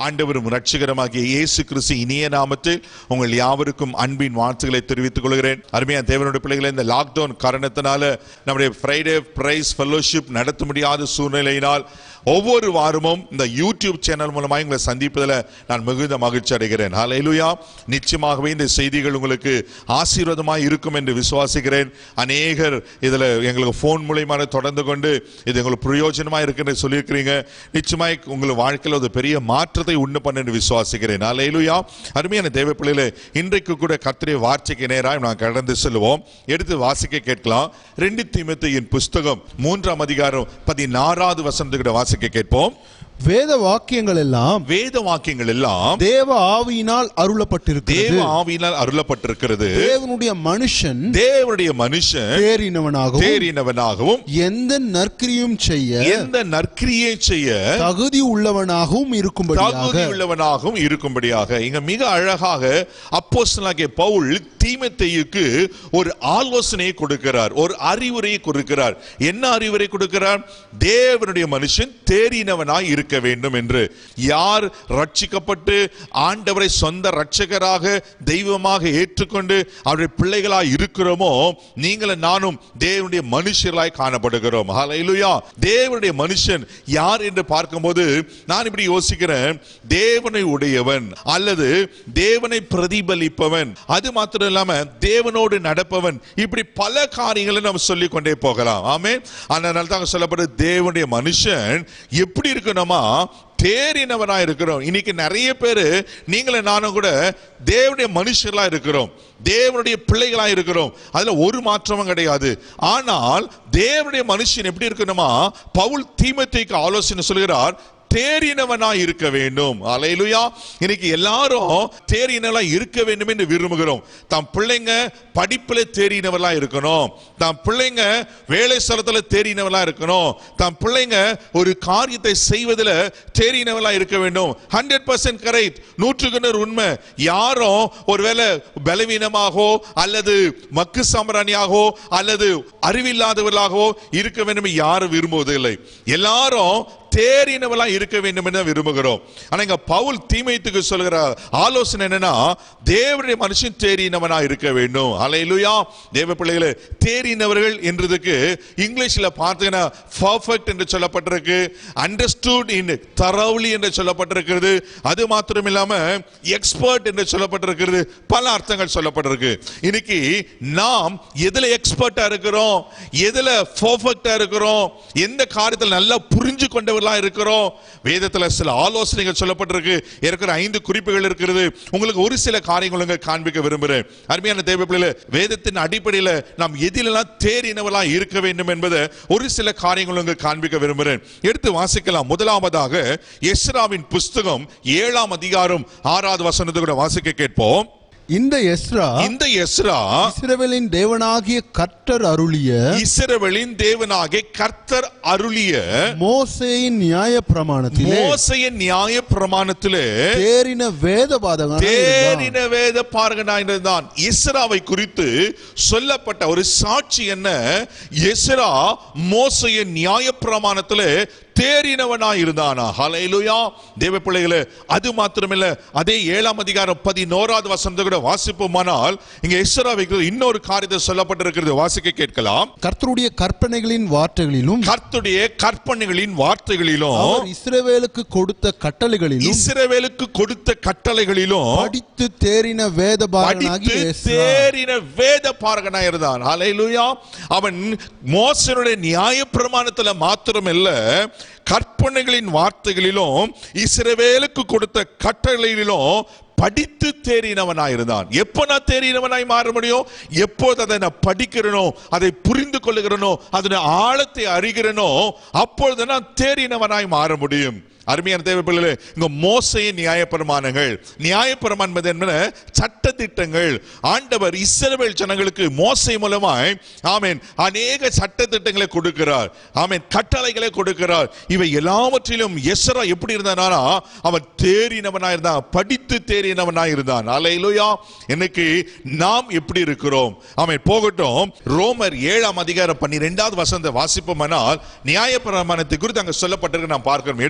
ஆண்டவரும் ரட்சகரமாகிய இயேசு கிறிஸ்து இனிய நாமத்தில் உங்கள் யாவருக்கும் அன்பின் வாழ்த்துக்களை தெரிவித்துக் கொள்கிறேன் அருமையான தேவனுடைய பிள்ளைகளை இந்த லாக்டவுன் காரணத்தினால நம்முடைய ஃப்ரைடே பிரைஸ் ஃபெல்லோஷிப் நடத்த முடியாத சூழ்நிலையினால் ஒவ்வொரு வாரமும் இந்த யூடியூப் சேனல் மூலமாக உங்களை சந்திப்பதில் நான் மிகுந்த மகிழ்ச்சி அடைகிறேன் ஹalleluya நிச்சயமாகவே இந்த செய்திகள் உங்களுக்கு ஆசீர்வாதமாக இருக்கும் என்று விசுவாசிக்கிறேன் அநேகர் இதில் எங்களுக்கு ஃபோன் மூலியமாக தொடர்ந்து கொண்டு இது எங்களுக்கு பிரயோஜனமாக இருக்குன்னு சொல்லியிருக்கிறீங்க நிச்சயமாய் உங்கள் வாழ்க்கையில் ஒரு பெரிய மாற்றத்தை உண்டு பண்ண என்று விசுவாசிக்கிறேன் ஹalleluya அருமையான தேவ பிள்ளைகளே இன்றைக்கு கூட கர்த்தருடைய வார்த்தைக்கு நேராக நான் கடந்து செல்வோம் எடுத்து வாசிக்க கேட்கலாம் ரெண்டு தீமத்தையின் புஸ்தகம் மூன்றாம் அதிகாரம் பதினாறாவது வசனத்துக்கிட்ட வாசிக்க கேட்போம் வேத வாக்கியங்கள் எல்லாம் வேத வாக்கியங்கள் எல்லாம் தேவ ஆவியினால் அருளப்பட்டிருக்கிறது தேவ ஆவியினால் அருளப்பட்டிருக்கிறது தேவனுடைய மனுஷன் தேவனுடைய மனுஷன் தேறினவனாகவும் தேறினவனாகவும் எந்த நற்கிரியும் செய்ய எந்த நற்கிரியை செய்ய தகுதி உள்ளவனாகவும் தகுதி இருக்கும்படியாக உள்ளவனாகவும் இருக்கும்படியாக இங்க மிக அழகாக அப்போஸ்தலனாகிய பவுல் தீமத்தேயுக்கு ஒரு ஆலோசனையை கொடுக்கிறார் ஒரு அறிவுரையை கொடுக்கிறார் என்ன அறிவுரை கொடுக்கிறார் தேவனுடைய மனுஷன் தேறினவனாய் இருக்க வேண்டும் என்று யார் ரட்சிக்கப்பட்டு ஆண்டவரை சொந்த ரட்சகராக தெய்வமாக ஏற்றுக்கொண்டு அவருடைய பிள்ளைகளாய் இருக்கிறோமோ நீங்களும் நானும் தேவனுடைய மனுஷர்களாய் காணப்படுகிறோம் ஹalleluya தேவனுடைய மனுஷன் யார் என்று பார்க்கும்போது நான் இப்படி யோசிக்கிறேன் தேவனை உடையவன் அல்லது தேவனை பிரதிபலிப்பவன் அது மாத்திரம் இல்லாம தேவனோடு நடப்பவன் இப்படி பல காரியங்களை நம்ம சொல்லிக் கொண்டே போகலாம் ஆமே அதனால தான் சொல்லப்படுது தேவனுடைய மனுஷன் எப்படி இருக்கணுமா தேறினவனா இருக்கிறோம் இன்னைக்கு நிறைய பேர் நீங்களும் நானும் கூட தேவனுடைய மனுஷர்களா இருக்கிறோம் தேவனுடைய பிள்ளைகளா இருக்கிறோம் அதுல ஒரு மாற்றமும் கிடையாது ஆனால் தேவனுடைய மனுஷன் எப்படி இருக்கணுமா பவுல் தீமத்தைக்கு ஆலோசனை சொல்கிறார் தேறினவனா இருக்க வேண்டும் அலையிலுயா இன்னைக்கு எல்லாரும் தேறினவளா இருக்க வேண்டும் என்று விரும்புகிறோம் தம் பிள்ளைங்க படிப்புல தேறினவளா இருக்கணும் தம் பிள்ளைங்க வேலை ஸ்தலத்துல தேறினவளா இருக்கணும் தம் பிள்ளைங்க ஒரு காரியத்தை செய்வதில் தேறினவளா இருக்க வேண்டும் ஹண்ட்ரட் பர்சன்ட் கரெக்ட் நூற்றுக்கு நூறு உண்மை யாரும் ஒருவேளை பலவீனமாகவோ அல்லது மக்கு சாம்பிராணியாகவோ அல்லது அறிவில்லாதவர்களாகவோ இருக்க வேண்டும் என்று யாரும் விரும்புவதில்லை எல்லாரும் தேறினவளா இருக்க வேண்டும் என்று விரும்புகிறோம் ஆனா இங்க பவுல் தீமைத்துக்கு சொல்கிற ஆலோசனை என்னன்னா தேவனுடைய மனுஷன் தேறினவனா இருக்க வேண்டும் அலையிலுயா தேவ பிள்ளைகளே தேறினவர்கள் என்றதுக்கு இங்கிலீஷ்ல பார்த்தீங்கன்னா பர்ஃபெக்ட் என்று சொல்லப்பட்டிருக்கு அண்டர்ஸ்டூட் இன் தரவுலி என்று சொல்லப்பட்டிருக்கிறது அது மாத்திரம் இல்லாம எக்ஸ்பர்ட் என்று சொல்லப்பட்டிருக்கிறது பல அர்த்தங்கள் சொல்லப்பட்டிருக்கு இன்னைக்கு நாம் எதுல எக்ஸ்பர்ட்டா இருக்கிறோம் எதுல பர்ஃபெக்டா இருக்கிறோம் எந்த காரியத்தில் நல்லா புரிஞ்சு கொண்டவர்களா இருக்கிறோம் வேதத்துல சில ஆலோசனைகள் சொல்லப்பட்டிருக்கு இருக்கிற ஐந்து குறிப்புகள் இருக்கிறது உங்களுக்கு ஒரு சில காரியங்கள் உங்க காண்பிக்க விரும்புகிறேன் அருமையான தேவ பிள்ளைகளே, வேதத்தின் அடிப்படையில் நாம் எதிலெல்லாம் தேறினவளா இருக்க வேண்டும் என்பதை ஒரு சில காரியங்கள் உங்க காண்பிக்க விரும்புகிறேன் எடுத்து வாசிக்கலாம் முதலாவதாக எஸ்ராவின் புஸ்தகம் ஏழாம் அதிகாரம் ஆறாவது வசனத்தை கூட வாசிக்க கேட்போம் இந்த எஸ்ரா இந்த எஸ்ரா இஸ்ரவேலின் தேவனாகிய கர்த்தர் அருளிய இஸ்ரவேலின் தேவனாகிய கர்த்தர் அருளிய மோசேயின் நியாய பிரமாணத்திலே மோசையின் நியாய பிரமாணத்திலே தேறின வேத பாதகனாய் இருந்தான். தேறின வேத பார்கனாயிருந்தான் இஸ்ராவை குறித்து சொல்லப்பட்ட ஒரு சாட்சி என்ன எஸ்ரா மோசையின் நியாய பிரமாணத்திலே தேறினவனாய் இருந்தானா ஹalleluya தேவ பிள்ளைகளே அது மாத்திரமில்ல அதே ஏழாம் அதிகாரம் பதினோராவது வசனத்தை கூட வாசிப்போமானால் இங்க எஸ்ராவை குறித்து இன்னொரு காரியத்தை சொல்லப்பட்டிருக்கிறது வாசிக்க கேட்கலாம் கர்த்தருடைய கற்பனைகளின் வார்த்தைகளிலும் கர்த்துடைய கற்பனைகளின் வார்த்தைகளிலும் அவர் இஸ்ரவேலுக்கு கொடுத்த கட்டளைகளிலும் இஸ்ரவேலுக்கு கொடுத்த கட்டளைகளிலும் படித்து தேறின வேத பாரனாகி படித்து தேறின வேத பார்கனா இருந்தான் ஹalleluya அவன் மோசனுடைய நியாய பிரமாணத்துல மாத்திரமல்ல கற்பனைகளின் வார்த்தைகளிலும் இஸ்ரவேலுக்கு கொடுத்த கட்டளைகளிலும் படித்து தேறினவனாயிருந்தான் எப்போ நான் தேறினவனாய் மாற முடியும் எப்போது அதை நான் படிக்கிறனோ அதை புரிந்து கொள்ளுகிறனோ அதனுடைய ஆழத்தை அறிகிறனோ அப்பொழுது நான் தேறினவனாய் மாற முடியும் அருமையான தேவ பிள்ளைகளே இங்க மோசையின் நியாயப்பிரமாணங்கள் நியாயப்பிரமாணம் என்பது என்ன சட்ட திட்டங்கள் ஆண்டவர் இஸ்ரவேல் ஜனங்களுக்கு மோசை மூலமாய் ஆமென் அநேக சட்ட திட்டங்களை கொடுக்கிறார் ஆமென் கட்டளைகளை கொடுக்கிறார் இவை எல்லாவற்றிலும் எஸ்ரா எப்படி இருந்தானா அவன் தேறினவனா இருந்தான் படித்து தேறினவனா இருந்தான் அலையிலுயா இன்னைக்கு நாம் எப்படி இருக்கிறோம் ஆமென் போகட்டும் ரோமர் ஏழாம் அதிகாரம் பன்னிரெண்டாவது வசந்த வாசிப்போமானால் நியாயப்பிரமாணத்தை குறித்து அங்க சொல்லப்பட்டிருக்கு நாம் பார்க்கிறோம் எடுத்து வாசிக்க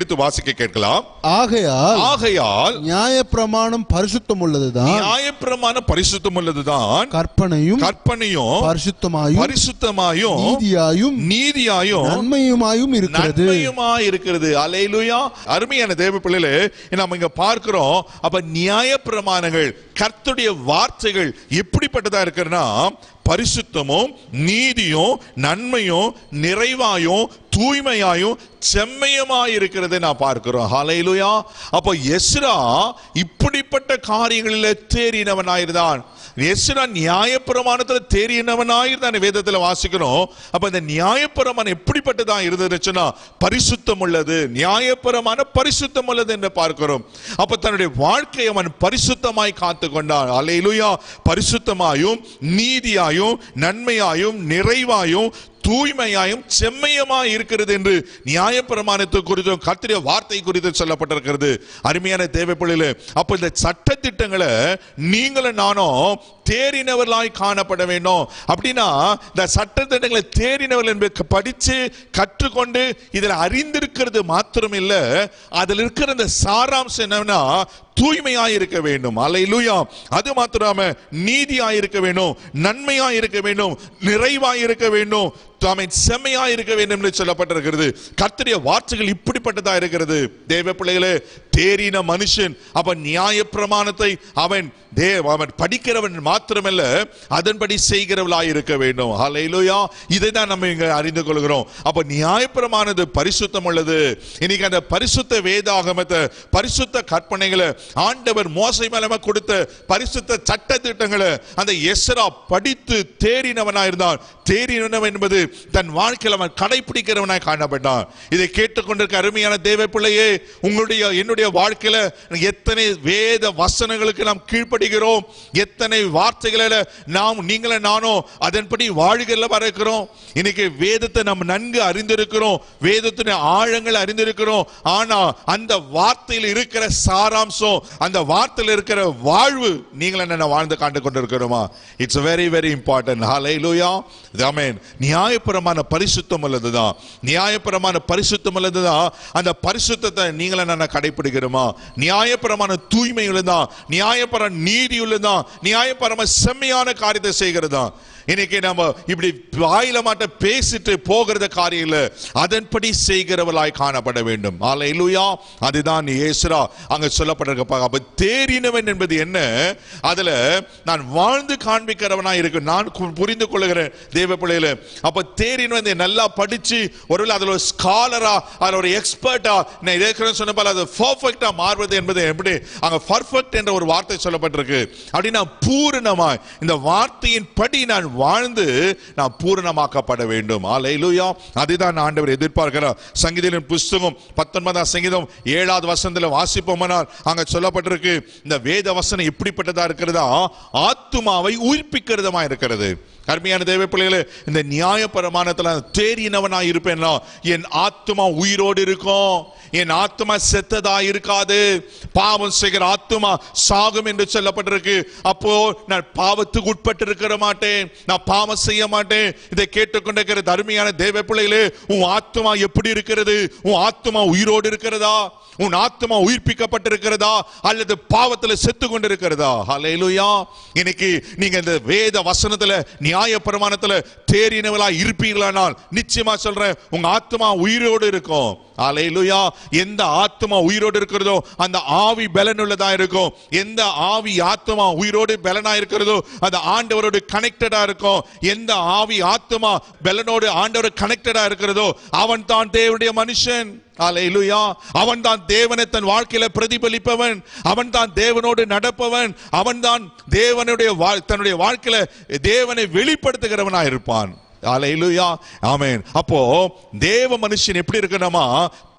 வாசிக்க கேட்கலாம் ஆகையால் ஆகையால் நியாயப்பிரமாணம் பரிசுத்தம் உள்ளதுதான் நியாயப்பிரமான பரிசுத்தம் உள்ளதுதான் கற்பனையும் கற்பனையும் பரிசுத்தமாயும் பரிசுத்தமாயும் நீதியாயும் நீதியாயும் நன்மையுமாயும் இருக்கிறது நன்மையுமா இருக்கிறது அலையிலுயா அருமையான தேவ பிள்ளைகளே நம்ம இங்க பார்க்கிறோம் அப்ப நியாய பிரமாணங்கள் கர்த்தருடைய வார்த்தைகள் எப்படிப்பட்டதா இருக்குன்னா பரிசுத்தமும் நீதியும் நன்மையும் நிறைவாயும் தூய்மையாயும் செம்மையுமாய் இருக்கிறதை நான் பார்க்கிறோம் ஹalleluya அப்போ எஸ்ரா இப்படிப்பட்ட காரியங்களில் தேறினவனாயிருந்தான் எஸ்ரா நியாயப்பிரமாணத்தில் தேறினவனாயிருந்தான் வேதத்தில் வாசிக்கிறோம் அப்ப இந்த நியாயப்பிரமாணம் எப்படிப்பட்டதா இருந்துச்சுன்னா பரிசுத்தம் உள்ளது நியாயப்பிரமான பரிசுத்தம் உள்ளது என்று பார்க்கிறோம் அப்ப தன்னுடைய வாழ்க்கையை அவன் பரிசுத்தமாய் காத்து கொண்டான் அலையிலுயா பரிசுத்தமாயும் நீதியாயும் நன்மையாயும் நிறைவாயும் தூய்மையாயும் செம்மையமாய் இருக்கிறது என்று நியாயப்பிரமாணத்தை குறித்தும் கத்திரிய வார்த்தை குறித்து சொல்லப்பட்டிருக்கிறது அருமையான தேவைப்படையில அப்ப இந்த சட்ட திட்டங்களை நீங்களும் நானும் தேறினவர்களாய் காணப்பட வேண்டும் அப்படின்னா இந்த சட்ட திட்டங்களை தேறினவர்கள் என்பதை படிச்சு கற்றுக்கொண்டு இதில் அறிந்திருக்கிறது மாத்திரம் இல்ல அதில் இருக்கிற இந்த சாராம்சம் என்னன்னா தூய்மையாய் இருக்க வேண்டும் அலையிலுயா அது மாத்திராம நீதியாய் இருக்க வேண்டும் நன்மையாய் இருக்க வேண்டும் நிறைவாய் இருக்க வேண்டும் தாமே செம்மையாய் இருக்க வேண்டும் என்று சொல்லப்பட்டிருக்கிறது கர்த்தருடைய வார்த்தைகள் இப்படிப்பட்டதா இருக்கிறது தேவ பிள்ளைகளே தேறின மனுஷன் அவன் நியாய பிரமாணத்தை அவன் தேவ அவன் படிக்கிறவன் மாத்திரமல்ல அதன்படி செய்கிறவளாய் இருக்க வேண்டும் ஹalleluya இதை தான் நம்ம இங்க அறிந்து கொள்கிறோம் அப்ப நியாயப்பிரமானது பரிசுத்தம் உள்ளது இன்னைக்கு அந்த பரிசுத்த வேதாகமத்தை பரிசுத்த கற்பனைகளை ஆண்டவர் மோசை மேலம கொடுத்த பரிசுத்த சட்ட திட்டங்களை அந்த எஸ்ரா படித்து தேறினவனாய் இருந்தான் தேறினவன் என்பது தன் வாழ்க்கையில் அவன் கடைபிடிக்கிறவனாய் காணப்பட்டான் இதை கேட்டுக்கொண்டிருக்க அருமையான தேவ பிள்ளையே உங்களுடைய என்னுடைய வாழ்க்கையில எத்தனை வேத வசனங்களுக்கு நாம் கீழ்ப்படுகிறோம் எத்தனை வார்த்தைகளை நாம் நீங்கள நானும் அதன்படி வாழ்கிறல வரைக்கிறோம் இன்னைக்கு வேதத்தை நாம் நன்கு அறிந்திருக்கிறோம் வேதத்தின் ஆழங்கள் அறிந்திருக்கிறோம் ஆனா அந்த வார்த்தையில் இருக்கிற சாராம்சம் அந்த வார்த்தையில் இருக்கிற வாழ்வு நீங்கள் என்ன வாழ்ந்து காண்டு கொண்டிருக்கிறோமா இட்ஸ் வெரி வெரி இம்பார்ட்டன்ட் ஹalleluya ஆமென் நியாயபரமான பரிசுத்தம் உள்ளதுதான் நியாயபரமான பரிசுத்தம் உள்ளதுதான் அந்த பரிசுத்தத்தை நீங்கள் என்ன கடைபிடிக்கிறோமா நியாயபரமான தூய்மை உள்ளதான் நியாயபர நீதி உள்ளதான் நியாயபரம செம்மையான காரியத்தை செய்கிறதா இன்னைக்கு நம்ம இப்படி வாயில மாட்ட பேசிட்டு போகிறத காரியம் இல்ல அதன்படி செய்கிறவளாய் காணப்பட வேண்டும் ஆலையிலுயா அதுதான் ஏசுரா அங்க சொல்லப்பட்டிருக்க அப்ப தேறினவன் என்பது என்ன அதுல நான் வாழ்ந்து காண்பிக்கிறவனாய் இருக்கு நான் கு- புரிந்து கொள்ளுகிறேன் தேவ பிள்ளையில அப்ப தேறினவன் இதை நல்லா படிச்சு ஒருவேளை அதுல ஒரு ஸ்காலரா அதுல ஒரு எக்ஸ்பர்ட்டா நான் ஏற்கனவே சொன்ன போல அது பர்ஃபெக்டா மாறுவது என்பது எப்படி அங்க பர்ஃபெக்ட் என்ற ஒரு வார்த்தை சொல்லப்பட்டிருக்கு அப்படின்னா பூரணமாய் இந்த வார்த்தையின் படி நான் வாழ்ந்து நான் பூரணமாக்கப்பட வேண்டும் ஆலையிலுயா அதுதான் ஆண்டவர் எதிர்பார்க்கிறார் சங்கீதத்தின் புஸ்தகம் பத்தொன்பதாம் சங்கீதம் ஏழாவது வசனத்துல வாசிப்போமானால் அங்க சொல்லப்பட்டிருக்கு இந்த வேத வசனம் எப்படிப்பட்டதா இருக்கிறதா ஆத்துமாவை உயிர்ப்பிக்கிறதுமா இருக்கிறது அருமையான தேவ பிள்ளைகளே இந்த நியாய பிரமாணத்துல தேறினவனா இருப்பேன்னா என் ஆத்துமா உயிரோடு இருக்கும் என் ஆத்துமா செத்ததா இருக்காது பாவம் செய்கிற ஆத்துமா சாகும் என்று சொல்லப்பட்டிருக்கு அப்போ நான் பாவத்துக்கு உட்பட்டு இருக்கிற மாட்டேன் நான் பாவம் செய்ய மாட்டேன் இதை கேட்டுக்கொண்டிருக்கிற தருமையான தேவ பிள்ளைகளே உன் ஆத்துமா எப்படி இருக்கிறது உன் ஆத்துமா உயிரோடு இருக்கிறதா உன் ஆத்துமா உயிர்ப்பிக்கப்பட்டிருக்கிறதா அல்லது பாவத்துல செத்து கொண்டிருக்கிறதா ஹalleluya இன்னைக்கு நீங்க இந்த வேத வசனத்துல நியாய பிரமாணத்துல தேறினவளா இருப்பீர்களானால் நிச்சயமா சொல்றேன் உங்க ஆத்துமா உயிரோடு இருக்கும் ஹalleluya எந்த ஆத்துமா உயிரோடு இருக்கிறதோ அந்த ஆவி பலனுள்ளதா இருக்கும் எந்த ஆவி ஆத்துமா உயிரோடு பலனா இருக்கிறதோ அந்த ஆண்டவரோடு கனெக்டடா இருக்கும் எந்த ஆவி ஆத்துமா பலனோடு ஆண்டவர் கனெக்டடா இருக்கிறதோ அவன் தான் தேவனுடைய மனுஷன் அல்லேலூயா அவன் தான் தேவனை தன் வாழ்க்கையில பிரதிபலிப்பவன் அவன் தான் தேவனோடு நடப்பவன் அவன் தான் தேவனுடைய வாழ்- தன்னுடைய வாழ்க்கையில தேவனை வெளிப்படுத்துகிறவனா இருப்பான் அல்லேலூயா ஆமென் அப்போ தேவ மனுஷன் எப்படி இருக்கணுமா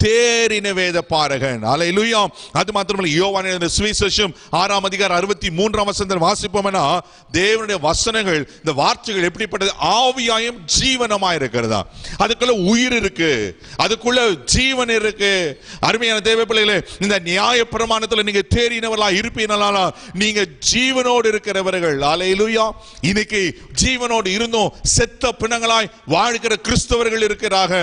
தேறின வேத பாரகன் அல்லேலூயா அது மாத்திரமல்ல யோவான் எழுதின சுவிசேஷம் ஆறாம் அதிகாரம் அறுபத்தி மூன்றாம் வசனத்தில் வாசிப்போம்னா தேவனுடைய வசனங்கள் இந்த வார்த்தைகள் எப்படிப்பட்டது ஆவியாயும் ஜீவனமா இருக்கிறதா அதுக்குள்ள உயிர் இருக்கு அதுக்குள்ள ஜீவன் இருக்கு அருமையான தேவ பிள்ளைகளே இந்த நியாய பிரமாணத்துல நீங்க தேறினவர்களா இருப்பீங்களா நீங்க ஜீவனோடு இருக்கிறவர்கள் அலையிலுயா இன்னைக்கு ஜீவனோடு இருந்தும் செத்த பிணங்களாய் வாழ்கிற கிறிஸ்தவர்கள் இருக்கிறாங்க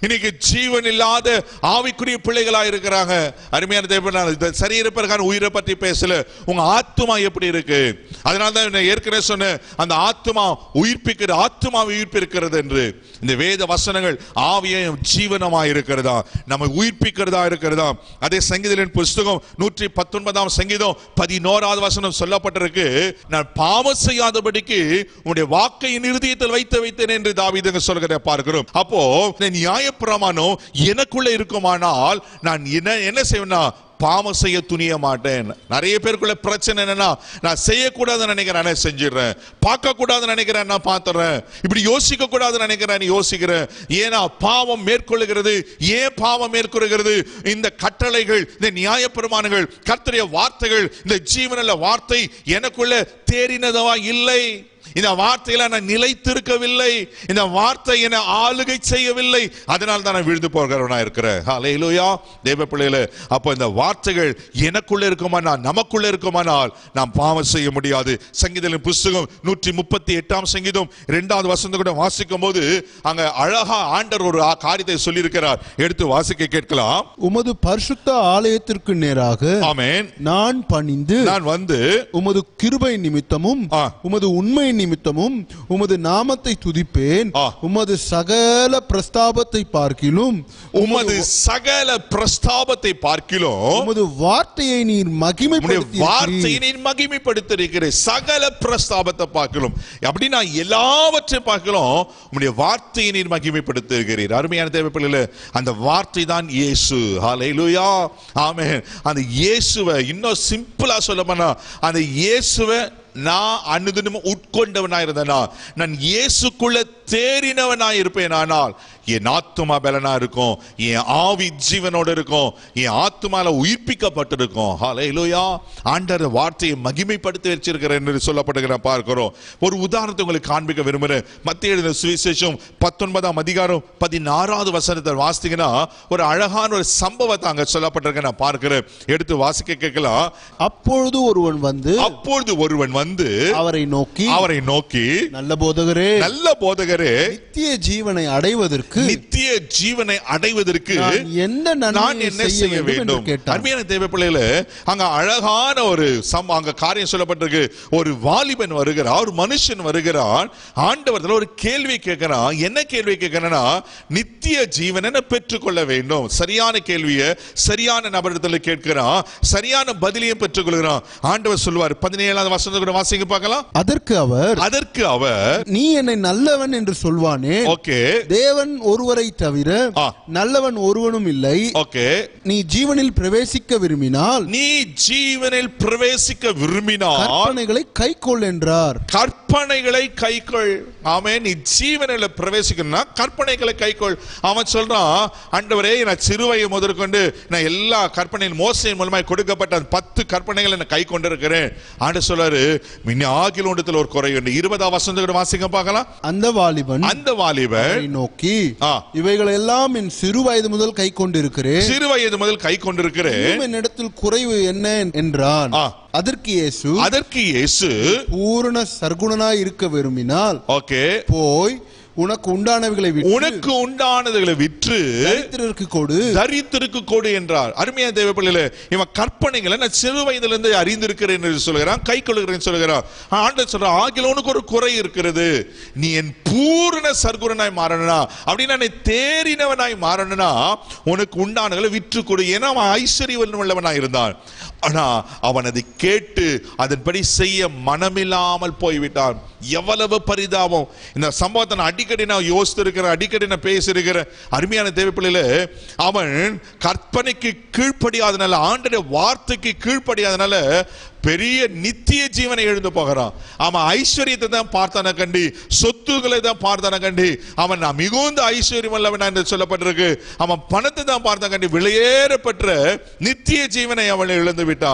இன்னைக்கு ஜீவன் இல்லாத ஆவிக்குரிய பிள்ளைகளா இருக்கிறாங்க அருமையான தேவன் நான் இந்த சரீரப்பிற்கான உயிரை பற்றி பேசல உங்க ஆத்துமா எப்படி இருக்கு அதனால தான் நான் ஏற்கனவே சொன்னேன் அந்த ஆத்துமா உயிர்ப்பிக்கிற ஆத்துமா உயிர்ப்பிருக்கிறது என்று இந்த வேத வசனங்கள் ஆவியும் ஜீவனமா இருக்கிறதா நம்ம உயிர்ப்பிக்கிறதா இருக்கிறதா அதே சங்கீதலின் புஸ்தகம் நூற்றி பத்தொன்பதாம் சங்கீதம் பதினோராவது வசனம் சொல்லப்பட்டிருக்கு நான் பாவம் செய்யாதபடிக்கு உங்களுடைய வாக்கை என் இருதயத்தில் வைத்து வைத்தேன் என்று தாவீதுங்க சொல்கிறத பார்க்கிறோம் அப்போ இந்த நியாயப்பிரமாணம் எனக்குள்ள இருக்குமானால் நான் என்ன என்ன செய்வேன்னா பாவம் செய்ய துணிய மாட்டேன் நிறைய பேருக்குள்ள பிரச்சனை என்னன்னா நான் செய்யக்கூடாதுன்னு நினைக்கிறேன் நான் செஞ்சிடுறேன் பார்க்க கூடாதுன்னு நினைக்கிறேன் நான் பார்த்துறேன் இப்படி யோசிக்க கூடாதுன்னு நினைக்கிறேன் நீ யோசிக்கிறேன் ஏன்னா பாவம் மேற்கொள்ளுகிறது ஏன் பாவம் மேற்கொள்கிறது இந்த கட்டளைகள் இந்த நியாயப்பிரமாணங்கள் கர்த்தருடைய வார்த்தைகள் இந்த ஜீவனல்ல வார்த்தை எனக்குள்ள தேறினதவா இல்லை இந்த வார்த்தையில நான் நிலைத்திருக்கவில்லை இந்த வார்த்தை என்னை ஆளுகை செய்யவில்லை அதனால் தான் நான் விழுந்து போகிறவனா இருக்கிறேன் ஹalleluya தேவ பிள்ளைகளே அப்போ இந்த வார்த்தைகள் எனக்குள்ள இருக்குமானால் நமக்குள்ள இருக்குமானால் நாம் பாவம் செய்ய முடியாது சங்கீதத்தின் புஸ்தகம் நூற்றி முப்பத்தி எட்டாம் சங்கீதம் இரண்டாவது வசந்த கூட வாசிக்கும் போது அங்க அழகா ஆண்டர் ஒரு ஆ- காரியத்தை சொல்லியிருக்கிறார் எடுத்து வாசிக்க கேட்கலாம் உமது பரிசுத்த ஆலயத்திற்கு நேராக ஆமென் நான் பணிந்து நான் வந்து உமது கிருபை நிமித்தமும் ஆ. உமது உண்மை நிமித்தமும் உமது நாமத்தை துதிப்பேன் ஆ. உமது சகல பிரஸ்தாபத்தை பார்க்கிலும் உமது சகல பிரஸ்தாபத்தை பார்க்கிலும் உமது வார்த்தையை நீர் உம்முடைய மகிமைப்படுத்தி வார்த்தையை நீர் மகிமைப்படுத்திருக்கிறேன் சகல பிரஸ்தாபத்தை பார்க்கலாம் அப்படின்னா எல்லாவற்றையும் பார்க்கலாம் உம்முடைய வார்த்தையை நீர் மகிமைப்படுத்திருக்கிறீர் அருமையான தேவை பிள்ளைல அந்த வார்த்தை தான் இயேசு ஹalleluya ஆமென் அந்த இயேசுவை இன்னும் சிம்பிளா சொல்ல போனா அந்த இயேசுவை நான் அனுதினமும் உட்கொண்டவனா இருந்தேனா நான் இயேசுக்குள்ள தேறினவனா இருப்பேன் ஆனால் என் ஆத்துமா பலனா இருக்கும் என் ஆவி ஜீவனோட இருக்கும் என் ஆத்துமால உயிர்ப்பிக்கப்பட்டிருக்கும் ஹalleluya ஆண்டவர் வார்த்தையை மகிமைப்படுத்தி வச்சிருக்கிறேன் என்று சொல்லப்படுகிற பார்க்கிறோம் ஒரு உதாரணத்தை உங்களுக்கு காண்பிக்க விரும்புகிறேன் மத்திய எழுதின சுவிசேஷம் பத்தொன்பதாம் அதிகாரம் பதினாறாவது வசனத்தை வாசித்தீங்கன்னா ஒரு அழகான ஒரு சம்பவத்தை அங்க சொல்லப்பட்டிருக்க நான் பார்க்கிறேன் எடுத்து வாசிக்க கேட்கலாம் அப்பொழுது ஒருவன் வந்து அப்பொழுது ஒருவன் வந்து அவரை நோக்கி அவரை நோக்கி நல்ல போதகரே நல்ல போதகரே நித்திய ஜீவனை அடைவதற்கு நித்திய ஜீவனை அடைவதற்கு நான் எந்த நான் நன்மையை என்ன செய்ய வேண்டும் என்று கேட்டான் அருமையான தேவ பிள்ளைகளே அங்க அழகான ஒரு சம் அங்க காரியம் சொல்லப்பட்டிருக்கு ஒரு வாலிபன் வருகிறான் ஒரு மனுஷன் வருகிறான் ஆண்டவர்ல ஒரு கேள்வி கேட்கிறான் என்ன கேள்வி கேட்கிறான்னா நித்திய ஜீவனை பெற்றுக்கொள்ள வேண்டும் சரியான கேள்வியை சரியான நபரிடத்துல கேட்கிறான் சரியான பதிலையும் பெற்றுக்கொள்கிறான் ஆண்டவர் சொல்வார் பதினேழாவது வசனத்தை கூட வாசிங்க பார்க்கலாம் அதற்கு அவர் அதற்கு அவர் நீ என்னை நல்லவன் என்று சொல்வானே ஓகே தேவன் ஒருவரை தவிர ஆ. நல்லவன் ஒருவனும் இல்லை ஓகே நீ ஜீவனில் பிரவேசிக்க விரும்பினால் நீ ஜீவனில் பிரவேசிக்க விரும்பினால் கற்பனைகளை கைக்கொள் என்றார் கற்பனைகளை கைக்கொள் ஆமே நீ ஜீவனில் பிரவேசிக்கணும்னா கற்பனைகளை கைக்கொள் அவன் சொல்றான் ஆண்டவரே நான் சிறுவையை முதற்கொண்டு நான் எல்லா கற்பனையின் மோசையின் மூலமாய் கொடுக்கப்பட்ட அந்த பத்து கற்பனைகளை நான் கை கொண்டிருக்கிறேன் ஆண்டு சொல்றாரு மின்ன ஆகில ஒன்றத்தில் ஒரு குறை உண்டு இருபதாம் வசந்தோட வாசிக்க பார்க்கலாம் அந்த வாலிபன் அந்த வாலிபன் அவரை நோக்கி ஆ. இவைகள் எல்லாம் என் சிறு வயது முதல் கை கொண்டிருக்கிறேன் சிறு வயது முதல் கை கொண்டிருக்கிறேன் இன்னும் என்னிடத்தில் குறைவு என்ன என்றான் ஆ. அதற்கு இயேசு அதற்கு இயேசு பூரண சர்க்குணனாய் இருக்க விரும்பினால் ஓகே போய் உனக்கு உண்டானவைகளை விட்டு உனக்கு உண்டானதுகளை விற்று தரித்திரருக்கு கொடு தரித்திருக்கு கொடு என்றார் அருமையா தேவ பிள்ளைகளே இவன் கற்பனைகளை நான் சிறு வயதுல இருந்து அறிந்திருக்கிறேன் என்று சொல்கிறான் கை கொள்கிறேன் சொல்கிறான் ஆண்டு சொல்றான் ஆகில உனக்கு ஒரு குறை இருக்கிறது நீ என் பூரண சர்க்குரனாய் மாறணுனா அப்படின்னா நீ தேறினவனாய் மாறணுனா உனக்கு உண்டானகளை விற்று கொடு ஏன்னா அவன் ஐஸ்வர்யம் உள்ளவனாய் இருந்தான் ஆனா அவன் அதை கேட்டு அதன்படி செய்ய மனமில்லாமல் போய்விட்டான் எவ்வளவு பரிதாபம் இந்த சம்பவத்தை நான் அடிக்கடி நான் யோசித்திருக்கிறேன் அடிக்கடி நான் பேசியிருக்கிறேன் அருமையான தேவைப்பிள்ளையில அவன் கற்பனைக்கு கீழ்ப்படியாதனால ஆண்டுடைய வார்த்தைக்கு கீழ்ப்படியாதனால பெரிய நித்திய ஜீவனை எழுந்து போகிறான் அவன் ஐஸ்வர்யத்தை தான் பார்த்தான கண்டி சொத்துக்களை தான் பார்த்தான கண்டி அவன் நான் மிகுந்த ஐஸ்வர்யம் அல்லவனா என்று சொல்லப்பட்டிருக்கு அவன் பணத்தை தான் பார்த்தான் கண்டி விலையேற பெற்ற நித்திய ஜீவனை அவன் இழந்து விட்டான்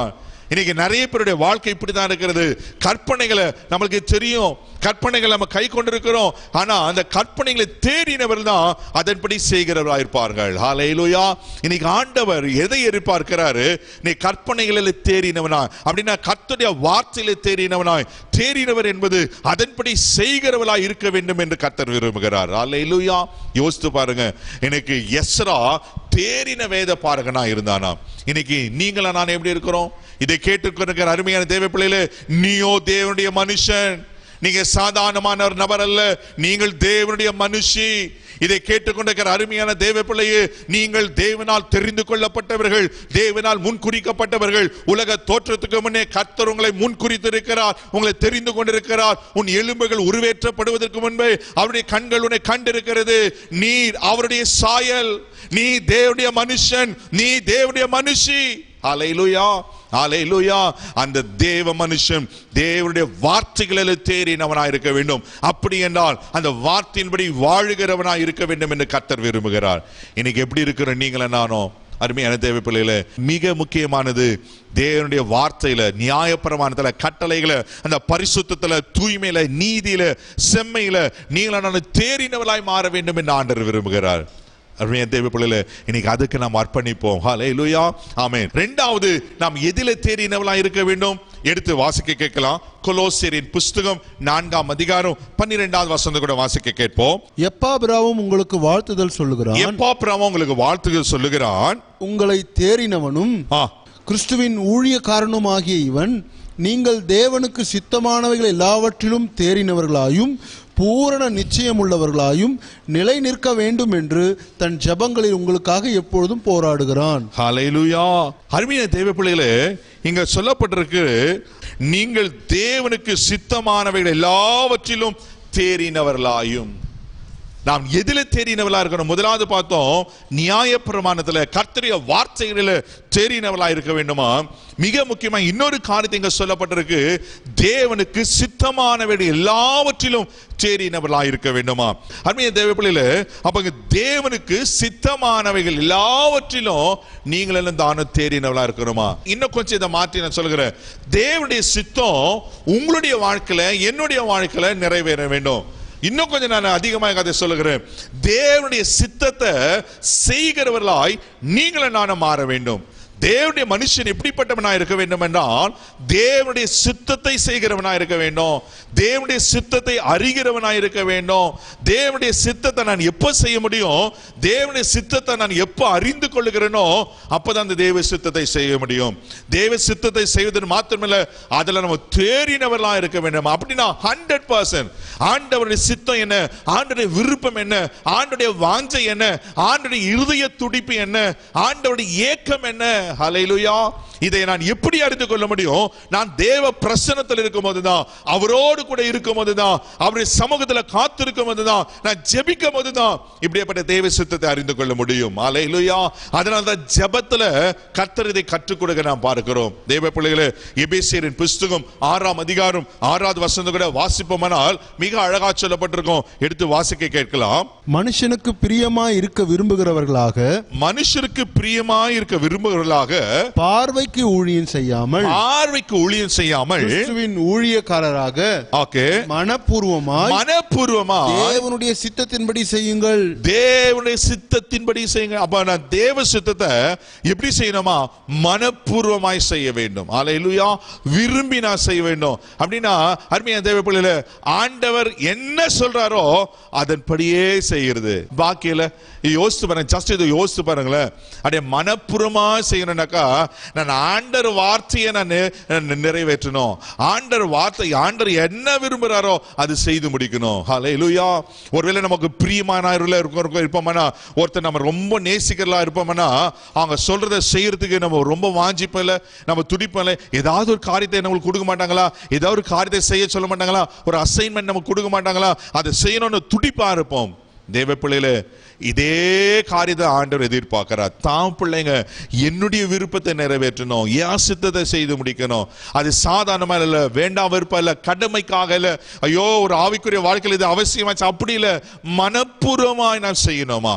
இன்னைக்கு நிறைய பேருடைய வாழ்க்கை இப்படிதான் இருக்கிறது கற்பனைகளை நம்மளுக்கு தெரியும் கற்பனைகளை நம்ம கை கொண்டிருக்கிறோம் ஆனா அந்த கற்பனைகளை தேடினவர் தான் அதன்படி செய்கிறவராக இருப்பார்கள் ஹalleluya இன்னைக்கு ஆண்டவர் எதை எதிர்பார்க்கிறாரு நீ கற்பனைகளில் தேறினவனா அப்படின்னா கர்த்தருடைய வார்த்தையில தேறினவனாய் தேறினவர் என்பது அதன்படி செய்கிறவளாய் இருக்க வேண்டும் என்று கர்த்தர் விரும்புகிறார் ஹalleluya யோசித்து பாருங்க எனக்கு எஸ்ரா தேறின வேத பாரகனா இருந்தானா இன்னைக்கு நீங்களா நான் எப்படி இருக்கிறோம் இதை கேட்டுக்கொண்டிருக்கிற அருமையான தேவ பிள்ளைகளே நீயோ தேவனுடைய மனுஷன் நீங்க சாதாரணமான ஒரு நபர் அல்ல நீங்கள் தேவனுடைய மனுஷி இதை கேட்டுக்கொண்டிருக்கிற அருமையான தேவ பிள்ளையே நீங்கள் தேவனால் தெரிந்து கொள்ளப்பட்டவர்கள் தேவனால் முன்குறிக்கப்பட்டவர்கள் உலக தோற்றத்துக்கு முன்னே கர்த்தர் உங்களை முன்குறித்திருக்கிறார் உங்களை தெரிந்து கொண்டிருக்கிறார் உன் எலும்புகள் உருவேற்றப்படுவதற்கு முன்பே அவருடைய கண்கள் உன்னை கண்டிருக்கிறது நீர் அவருடைய சாயல் நீ தேவனுடைய மனுஷன் நீ தேவனுடைய மனுஷி அலையிலுயா அலையிலுயா அந்த தேவ மனுஷன் தேவனுடைய வார்த்தைகளில் தேறினவனாய் இருக்க வேண்டும் அப்படி என்றால் அந்த வார்த்தையின்படி வாழுகிறவனாய் இருக்க வேண்டும் என்று கர்த்தர் விரும்புகிறார் இன்னைக்கு எப்படி இருக்கிற நீங்களும் நானும் அருமையான தேவ பிள்ளைகள மிக முக்கியமானது தேவனுடைய வார்த்தையில நியாயப்பிரமாணத்துல கட்டளைகளை அந்த பரிசுத்தத்துல தூய்மையில நீதியில செம்மையில நீங்கள நான் தேறினவளாய் மாற வேண்டும் என்று ஆண்டவர் விரும்புகிறார் அருமையான தேவ பிள்ளைகள இன்னைக்கு அதுக்கு நாம் அர்ப்பணிப்போம் ஹalleluya ஆமென் ரெண்டாவது நாம் எதில தேறினவளாய் இருக்க வேண்டும் எடுத்து வாசிக்க கேட்கலாம் கொலோசியரின் புஸ்தகம் நான்காம் அதிகாரம் பன்னிரெண்டாவது வசந்த கூட வாசிக்க கேட்போம் எப்பாபிராவும் உங்களுக்கு வாழ்த்துதல் சொல்லுகிறான் எப்பா பிரமா உங்களுக்கு வாழ்த்துகள் சொல்லுகிறான் உங்களை தேறினவனும் ஆ கிறிஸ்துவின் ஊழியக்காரனுமாகிய இவன் நீங்கள் தேவனுக்கு சித்தமானவைகள் எல்லாவற்றிலும் தேறினவர்களாயும் பூரண நிச்சயமுள்ளவர்களாயும் நிலை நிற்க வேண்டும் என்று தன் ஜெபங்களில் உங்களுக்காக எப்பொழுதும் போராடுகிறான் ஹalleluya அருமையான தேவ பிள்ளைகளே இங்க சொல்லப்பட்டிருக்கு நீங்கள் தேவனுக்கு சித்தமானவைகள் எல்லாவற்றிலும் தேறினவர்களாயும் நாம் எதில தேறினவளா இருக்கணும் முதலாவது பார்த்தோம் நியாய பிரமாணத்துல கர்த்தரிய வார்த்தைகளில தேறினவளா இருக்க வேண்டுமா மிக முக்கியமா இன்னொரு காரியத்தை இங்க சொல்லப்பட்டிருக்கு தேவனுக்கு சித்தமானவைகள் எல்லாவற்றிலும் தேறினவளா இருக்க வேண்டுமா அருமைய தேவ பிள்ளையில அப்ப இங்க தேவனுக்கு சித்தமானவைகள் எல்லாவற்றிலும் நீங்கள் எல்லாம் தானும் தேறினவளா இருக்கணுமா இன்னும் கொஞ்சம் இதை மாற்றி நான் சொல்கிறேன் தேவனுடைய சித்தம் உங்களுடைய வாழ்க்கையில என்னுடைய வாழ்க்கையில நிறைவேற வேண்டும் இன்னும் கொஞ்சம் நான் அதிகமாக அதை சொல்லுகிறேன் தேவனுடைய சித்தத்தை செய்கிறவர்களாய் நீங்களும் நானும் மாற வேண்டும் தேவனுடைய மனுஷன் எப்படிப்பட்டவனா இருக்க வேண்டும் என்றால் தேவனுடைய சித்தத்தை செய்கிறவனா இருக்க வேண்டும் தேவனுடைய சித்தத்தை அறிகிறவனா இருக்க வேண்டும் தேவனுடைய சித்தத்தை நான் எப்ப செய்ய முடியும் தேவனுடைய சித்தத்தை நான் எப்ப அறிந்து கொள்ளுகிறேனோ அப்பதான் அந்த தேவ சித்தத்தை செய்ய முடியும் தேவ சித்தத்தை செய்வதன் மாத்திரமல்ல அதுல நம்ம தேறினவர்களா இருக்க வேண்டும் அப்படின்னா ஹண்ட்ரட் பர்சன்ட் ஆண்டவருடைய சித்தம் என்ன ஆண்டவருடைய விருப்பம் என்ன ஆண்டவருடைய வாஞ்சை என்ன ஆண்டவருடைய இருதய துடிப்பு என்ன ஆண்டவருடைய ஏக்கம் என்ன ஹalleluya இதை நான் எப்படி அறிந்து கொள்ள முடியும் நான் தேவ பிரசன்னத்தில் இருக்கும் போதுதான் அவரோடு கூட இருக்கும் போதுதான் அவருடைய சமூகத்துல காத்திருக்கும் போதுதான் நான் ஜெபிக்கும் போதுதான் இப்படிப்பட்ட தேவ சித்தத்தை அறிந்து கொள்ள முடியும் ஹalleluya அதனால தான் ஜெபத்துல கர்த்தர் இதை கற்றுக் கொடுக்க நாம் பார்க்கிறோம் தேவ பிள்ளைகளே எபேசியரின் புஸ்தகம் ஆறாம் அதிகாரம் ஆறாவது வசனம் கூட வாசிப்போமானால் மிக அழகா சொல்லப்பட்டிருக்கும் எடுத்து வாசிக்க கேட்கலாம் மனுஷனுக்கு பிரியமாய் இருக்க விரும்புகிறவர்களாக மனுஷருக்கு பிரியமாய் இருக்க விரும்புகிறவர்களாக பார்வைக்கு ஊழியம் செய்யாமல் பார்வைக்கு ஊழியம் செய்யாமல் கிறிஸ்துவின் ஊழியக்காரராக ஓகே மனப்பூர்வமாய் மனப்பூர்வமா தேவனுடைய சித்தத்தின்படி செய்யுங்கள் தேவனுடைய சித்தத்தின்படி செய்யுங்க அப்ப நான் தேவ சித்தத்தை எப்படி செய்யணுமா மனப்பூர்வமாய் செய்ய வேண்டும் அலையிலுயா விரும்பி நான் செய்ய வேண்டும் அப்படின்னா அருமையான தேவ பிள்ளைல ஆண்டவர் என்ன சொல்றாரோ அதன்படியே செய்கிறது பாக்கியில யோசித்து பாருங்க ஜஸ்ட் இதை யோசித்து பாருங்களேன் அப்படியே மனப்பூர்வமா செய்யணும்னாக்கா நான் ஆண்டர் வார்த்தையை நான் நி- நி- நிறைவேற்றணும் ஆண்டர் வார்த்தை ஆண்டர் என்ன விரும்புறாரோ அது செய்து முடிக்கணும் ஹalleluya ஒருவேளை நமக்கு பிரியமானவர்கள இருக்கும் இருப்போம்னா ஒருத்தர் நம்ம ரொம்ப நேசிக்கிறலா இருப்போம்னா அவங்க சொல்றதை செய்யறதுக்கு நம்ம ரொம்ப வாஞ்சிப்பல நம்ம துடிப்பல ஏதாவது ஒரு காரியத்தை நம்மளுக்கு கொடுக்க மாட்டாங்களா ஏதாவது ஒரு காரியத்தை செய்ய சொல்ல மாட்டாங்களா ஒரு அசைன்மெண்ட் நமக்கு கொடுக்க மாட்டாங்களா அதை செய்யணும்னு துடிப்பா இருப்போம் தேவ பிள்ளைகளே இதே காரியத்தை ஆண்டவர் எதிர்பார்க்கிறார் தான் பிள்ளைங்க என்னுடைய விருப்பத்தை நிறைவேற்றணும் என் சித்தத்தை செய்து முடிக்கணும் அது சாதாரணமா இல்ல வேண்டாம் விருப்பம் இல்ல கடமைக்காக இல்ல ஐயோ ஒரு ஆவிக்குரிய வாழ்க்கையில் இது அவசியமாச்சு அப்படி இல்ல மனப்பூர்வமாய் நான் செய்யணுமா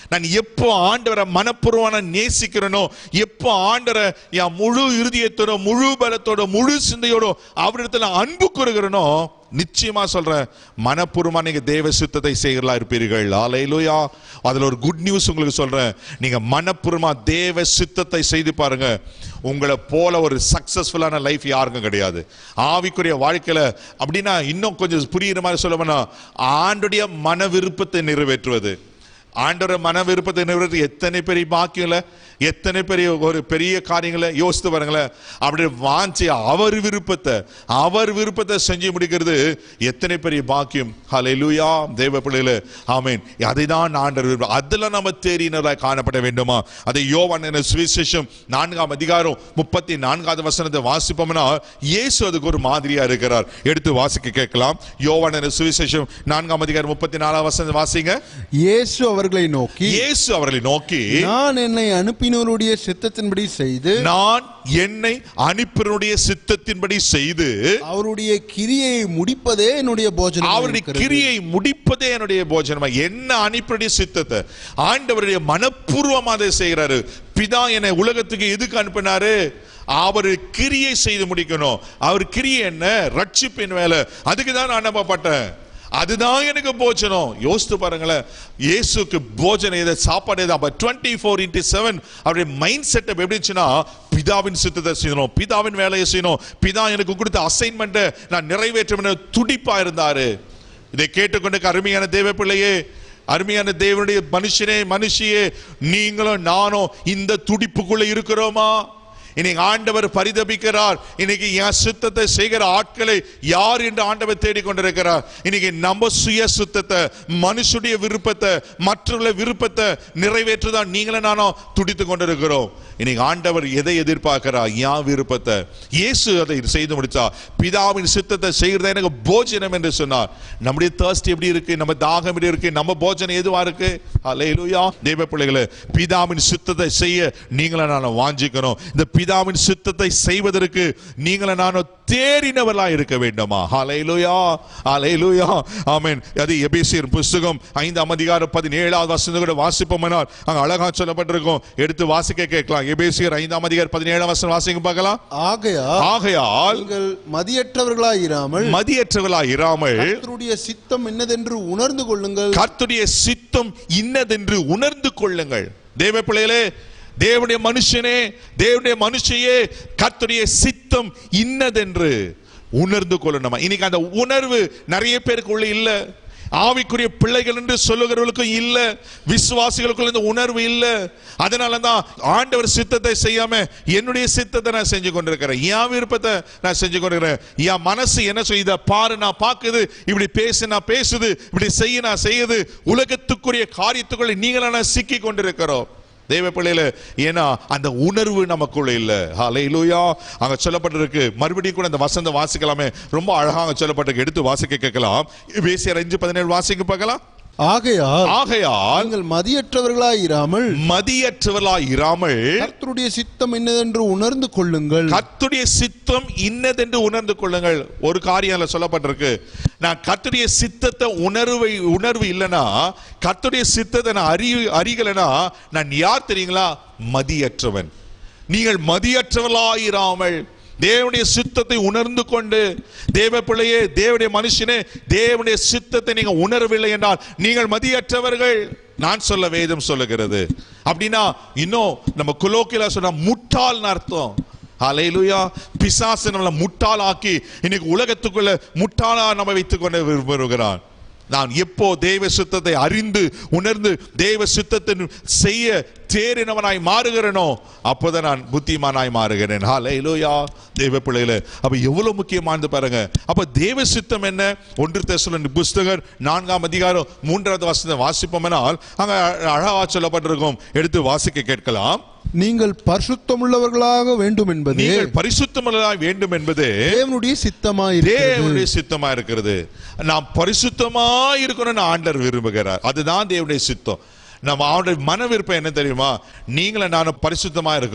நான் எப்போ ஆண்டவரை மனப்பூர்வமான நேசிக்கிறேனோ எப்போ ஆண்டவரை என் முழு இருதயத்தோட முழு பலத்தோட முழு சிந்தையோட அவரிடத்துல அன்பு கூறுகிறேனோ நிச்சயமா சொல்றேன் மனப்பூர்வமா நீங்க தேவ சித்தத்தை செய்கிறலா இருப்பீர்கள் ஆலையிலோயா அதுல ஒரு குட் நியூஸ் உங்களுக்கு சொல்றேன் நீங்க மனப்பூர்வமா தேவ சித்தத்தை செய்து பாருங்க உங்களை போல ஒரு சக்சஸ்ஃபுல்லான லைஃப் யாருக்கும் கிடையாது ஆவிக்குரிய வாழ்க்கையில அப்படின்னா இன்னும் கொஞ்சம் புரியுற மாதிரி சொல்ல ஆண்டுடைய மன விருப்பத்தை நிறைவேற்றுவது ஆண்டவர மன விருப்பத்தை நிறைவேற்ற எத்தனை பெரிய பாக்கியம் இல்ல எத்தனை பெரிய ஒரு பெரிய காரியங்களை யோசித்து பாருங்களேன் அப்படி வாஞ்சி அவர் விருப்பத்தை அவர் விருப்பத்தை செஞ்சு முடிக்கிறது எத்தனை பெரிய பாக்கியம் ஹalleluya தேவ பிள்ளைகளே ஆமென் அதை தான் ஆண்டவர் விரும்புகிறார். அதுல நம்ம தேறினராய் காணப்பட வேண்டுமா அதை யோவான் என்ற சுவிசேஷம் நான்காம் அதிகாரம் முப்பத்தி நான்காவது வசனத்தை வாசிப்போம்னா இயேசு அதுக்கு ஒரு மாதிரியா இருக்கிறார் எடுத்து வாசிக்க கேட்கலாம் யோவான் என்ற சுவிசேஷம் நான்காம் அதிகாரம் முப்பத்தி நாலாம் வசனத்தை வாசிங்க இயேசு அவர்களை நோக்கி இயேசு அவர்களை நோக்கி நான் என்னை அனுப்பினவருடைய சித்தத்தின்படி செய்து நான் என்னை அனுப்பினுடைய சித்தத்தின்படி செய்து அவருடைய கிரியை முடிப்பதே என்னுடைய போஜனம் அவருடைய கிரியை முடிப்பதே என்னுடைய போஜனமா என்ன அனுப்பினுடைய சித்தத்தை ஆண்டவருடைய மனப்பூர்வமா அதை செய்கிறாரு பிதா என்னை உலகத்துக்கு எதுக்கு அனுப்பினாரு அவர் கிரியை செய்து முடிக்கணும் அவர் கிரியை என்ன ரட்சிப்பின் வேலை அதுக்கு தான் நான் அனுப்பப்பட்டேன் அதுதான் எனக்கு போஜனம் யோசித்து பாருங்களேன் இயேசுக்கு போஜனம் எதை சாப்பாடு எதை அப்ப டுவெண்ட்டி ஃபோர் இன்ட்டு செவன் அவருடைய மைண்ட் செட்டப் எப்படிச்சுன்னா பிதாவின் சித்தத்தை செய்யணும் பிதாவின் வேலையை செய்யணும் பிதா எனக்கு கொடுத்த அசைன்மெண்ட்டை நான் நிறைவேற்றும் துடிப்பா இருந்தாரு இதை கேட்டுக்கொண்டு அருமையான தேவ பிள்ளையே அருமையான தேவனுடைய மனுஷனே மனுஷியே நீங்களும் நானும் இந்த துடிப்புக்குள்ள இருக்கிறோமா இன்னைக்கு ஆண்டவர் பரிதபிக்கிறார் இன்னைக்கு என் சித்தத்தை செய்கிற ஆட்களை யார் என்று ஆண்டவர் தேடிக்கொண்டிருக்கிறார் இன்னைக்கு நம்ம சுய சுத்தத்தை மனுஷுடைய விருப்பத்தை மற்றவர்கள விருப்பத்தை நிறைவேற்றுதான் நீங்களும் நானும் துடித்து கொண்டிருக்கிறோம் இன்னைக்கு ஆண்டவர் எதை எதிர்பார்க்கிறார் என் விருப்பத்தை இயேசு அதை செய்து முடிச்சா பிதாவின் சித்தத்தை செய்கிறதா எனக்கு போஜனம் என்று சொன்னார் நம்முடைய தர்ஸ்ட் எப்படி இருக்கு நம்ம தாகம் எப்படி இருக்கு நம்ம போஜனம் எதுவா இருக்கு அல்லேலூயா தேவ பிள்ளைகளே பிதாவின் சித்தத்தை செய்ய நீங்கள நானும் வாஞ்சிக்கணும் இந்த பிதாவின் சித்தத்தை செய்வதற்கு நீங்கள நானும் தேறினவர்களா இருக்க வேண்டுமா ஹalleluya ஹalleluya ஆமென் அது எபேசியர் புஸ்தகம் ஐந்தாம் அதிகாரம் பதினேழாவது வசனம் கூட வாசிப்போம்னால் அங்க அழகா சொல்லப்பட்டிருக்கும் எடுத்து வாசிக்க கேட்கலாம் எபேசியர் ஐந்தாம் அதிகாரம் பதினேழாம் வசனம் வாசிக்க பார்க்கலாம் ஆகையா ஆகையால் நீங்கள் மதியற்றவர்களாய் இராமல் மதியற்றவர்களா இராமல் கர்த்தருடைய சித்தம் என்னதென்று உணர்ந்து கொள்ளுங்கள் கர்த்தருடைய சித்தம் இன்னதென்று உணர்ந்து கொள்ளுங்கள் தேவ பிள்ளைகளே தேவனுடைய மனுஷனே தேவனுடைய மனுஷையே கர்த்தருடைய சித்தம் இன்னதென்று உணர்ந்து கொள்ளணுமா இன்னைக்கு அந்த உணர்வு நிறைய பேருக்குள்ள இல்ல ஆவிக்குரிய பிள்ளைகள் என்று சொல்லுகிறவர்களுக்கும் இல்ல விசுவாசிகளுக்குள்ள இந்த உணர்வு இல்ல அதனால தான் ஆண்டவர் சித்தத்தை செய்யாம என்னுடைய சித்தத்தை நான் செஞ்சு கொண்டிருக்கிறேன் என் விருப்பத்தை நான் செஞ்சு கொண்டிருக்கிறேன் என் மனசு என்ன செய்யுத பாரு நான் பாக்குது இப்படி பேசு நான் பேசுது இப்படி செய்ய நான் செய்யுது உலகத்துக்குரிய காரியத்துக்குள்ள நீங்களா நான் சிக்கி கொண்டிருக்கிறோம் தேவ பிள்ளையில ஏன்னா அந்த உணர்வு நமக்குள்ள இல்ல ஹalleluya அங்க சொல்லப்பட்டிருக்கு மறுபடியும் கூட அந்த வசந்த வாசிக்கலாமே ரொம்ப அழகாக சொல்லப்பட்டிருக்கு எடுத்து வாசிக்க கேட்கலாம் பேசிய அஞ்சு பதினேழு வாசிக்க பார்க்கலாம் ஆகையால் ஆகையால் நீங்கள் மதியற்றவர்களாய் இராமல் மதியற்றவர்களாய் இராமல் கர்த்தருடைய சித்தம் என்னதென்று உணர்ந்து கொள்ளுங்கள் கர்த்துடைய சித்தம் இன்னதென்று உணர்ந்து கொள்ளுங்கள் ஒரு காரியம் அதுல சொல்லப்பட்டிருக்கு நான் கர்த்துடைய சித்தத்தை உணர்வை உணர்வு இல்லைன்னா கர்த்துடைய சித்தத்தை நான் அறி அறிகலைன்னா நான் யார் தெரியுங்களா மதியற்றவன் நீங்கள் மதியற்றவர்களாயிராமல் தேவனுடைய சித்தத்தை உணர்ந்து கொண்டு தேவ பிள்ளையே தேவனுடைய மனுஷனே தேவனுடைய சித்தத்தை நீங்க உணரவில்லை என்றால் நீங்கள் மதியற்றவர்கள் நான் சொல்ல வேதம் சொல்லுகிறது அப்படின்னா இன்னும் நம்ம குலோக்கில சொன்ன முட்டாள்னு அர்த்தம் ஹalleluya பிசாசு நம்மளை முட்டாளாக்கி இன்னைக்கு உலகத்துக்குள்ள முட்டாளா நம்ம வைத்துக் கொண்டு விரும்புகிறான் நான் எப்போ தேவ சித்தத்தை அறிந்து உணர்ந்து தேவ சித்தத்தின் செய்ய தேறினவனாய் மாறுகிறேனோ அப்போதான் நான் புத்திமானாய் மாறுகிறேன் ஹalleluya தேவ பிள்ளைகளே அப்ப எவ்வளவு முக்கியமானது பாருங்க அப்ப தேவ சித்தம் என்ன ஒன்று தெசலோனிக்கர் புஸ்தகர் நான்காம் அதிகாரம் மூன்றாவது வசனத்தை வாசிப்போம்னால் அங்க அழகா சொல்லப்பட்டிருக்கும் எடுத்து வாசிக்க கேட்கலாம் நீங்கள் பரிசுத்தமுள்ளவர்களாக வேண்டும் என்பதே நீங்கள் பரிசுத்தமுள்ளதாய் வேண்டும் என்பது தேவனுடைய சித்தமாய் தேவனுடைய சித்தமா இருக்கிறது நாம் பரிசுத்தமா இருக்கணும்னு ஆண்டவர் விரும்புகிறார் அதுதான் தேவனுடைய சித்தம் நம்ம அவனுடைய மன விருப்பம் என்ன தெரியுமா நீங்களும் நானும் பரிசுத்தமா இருக்கணும்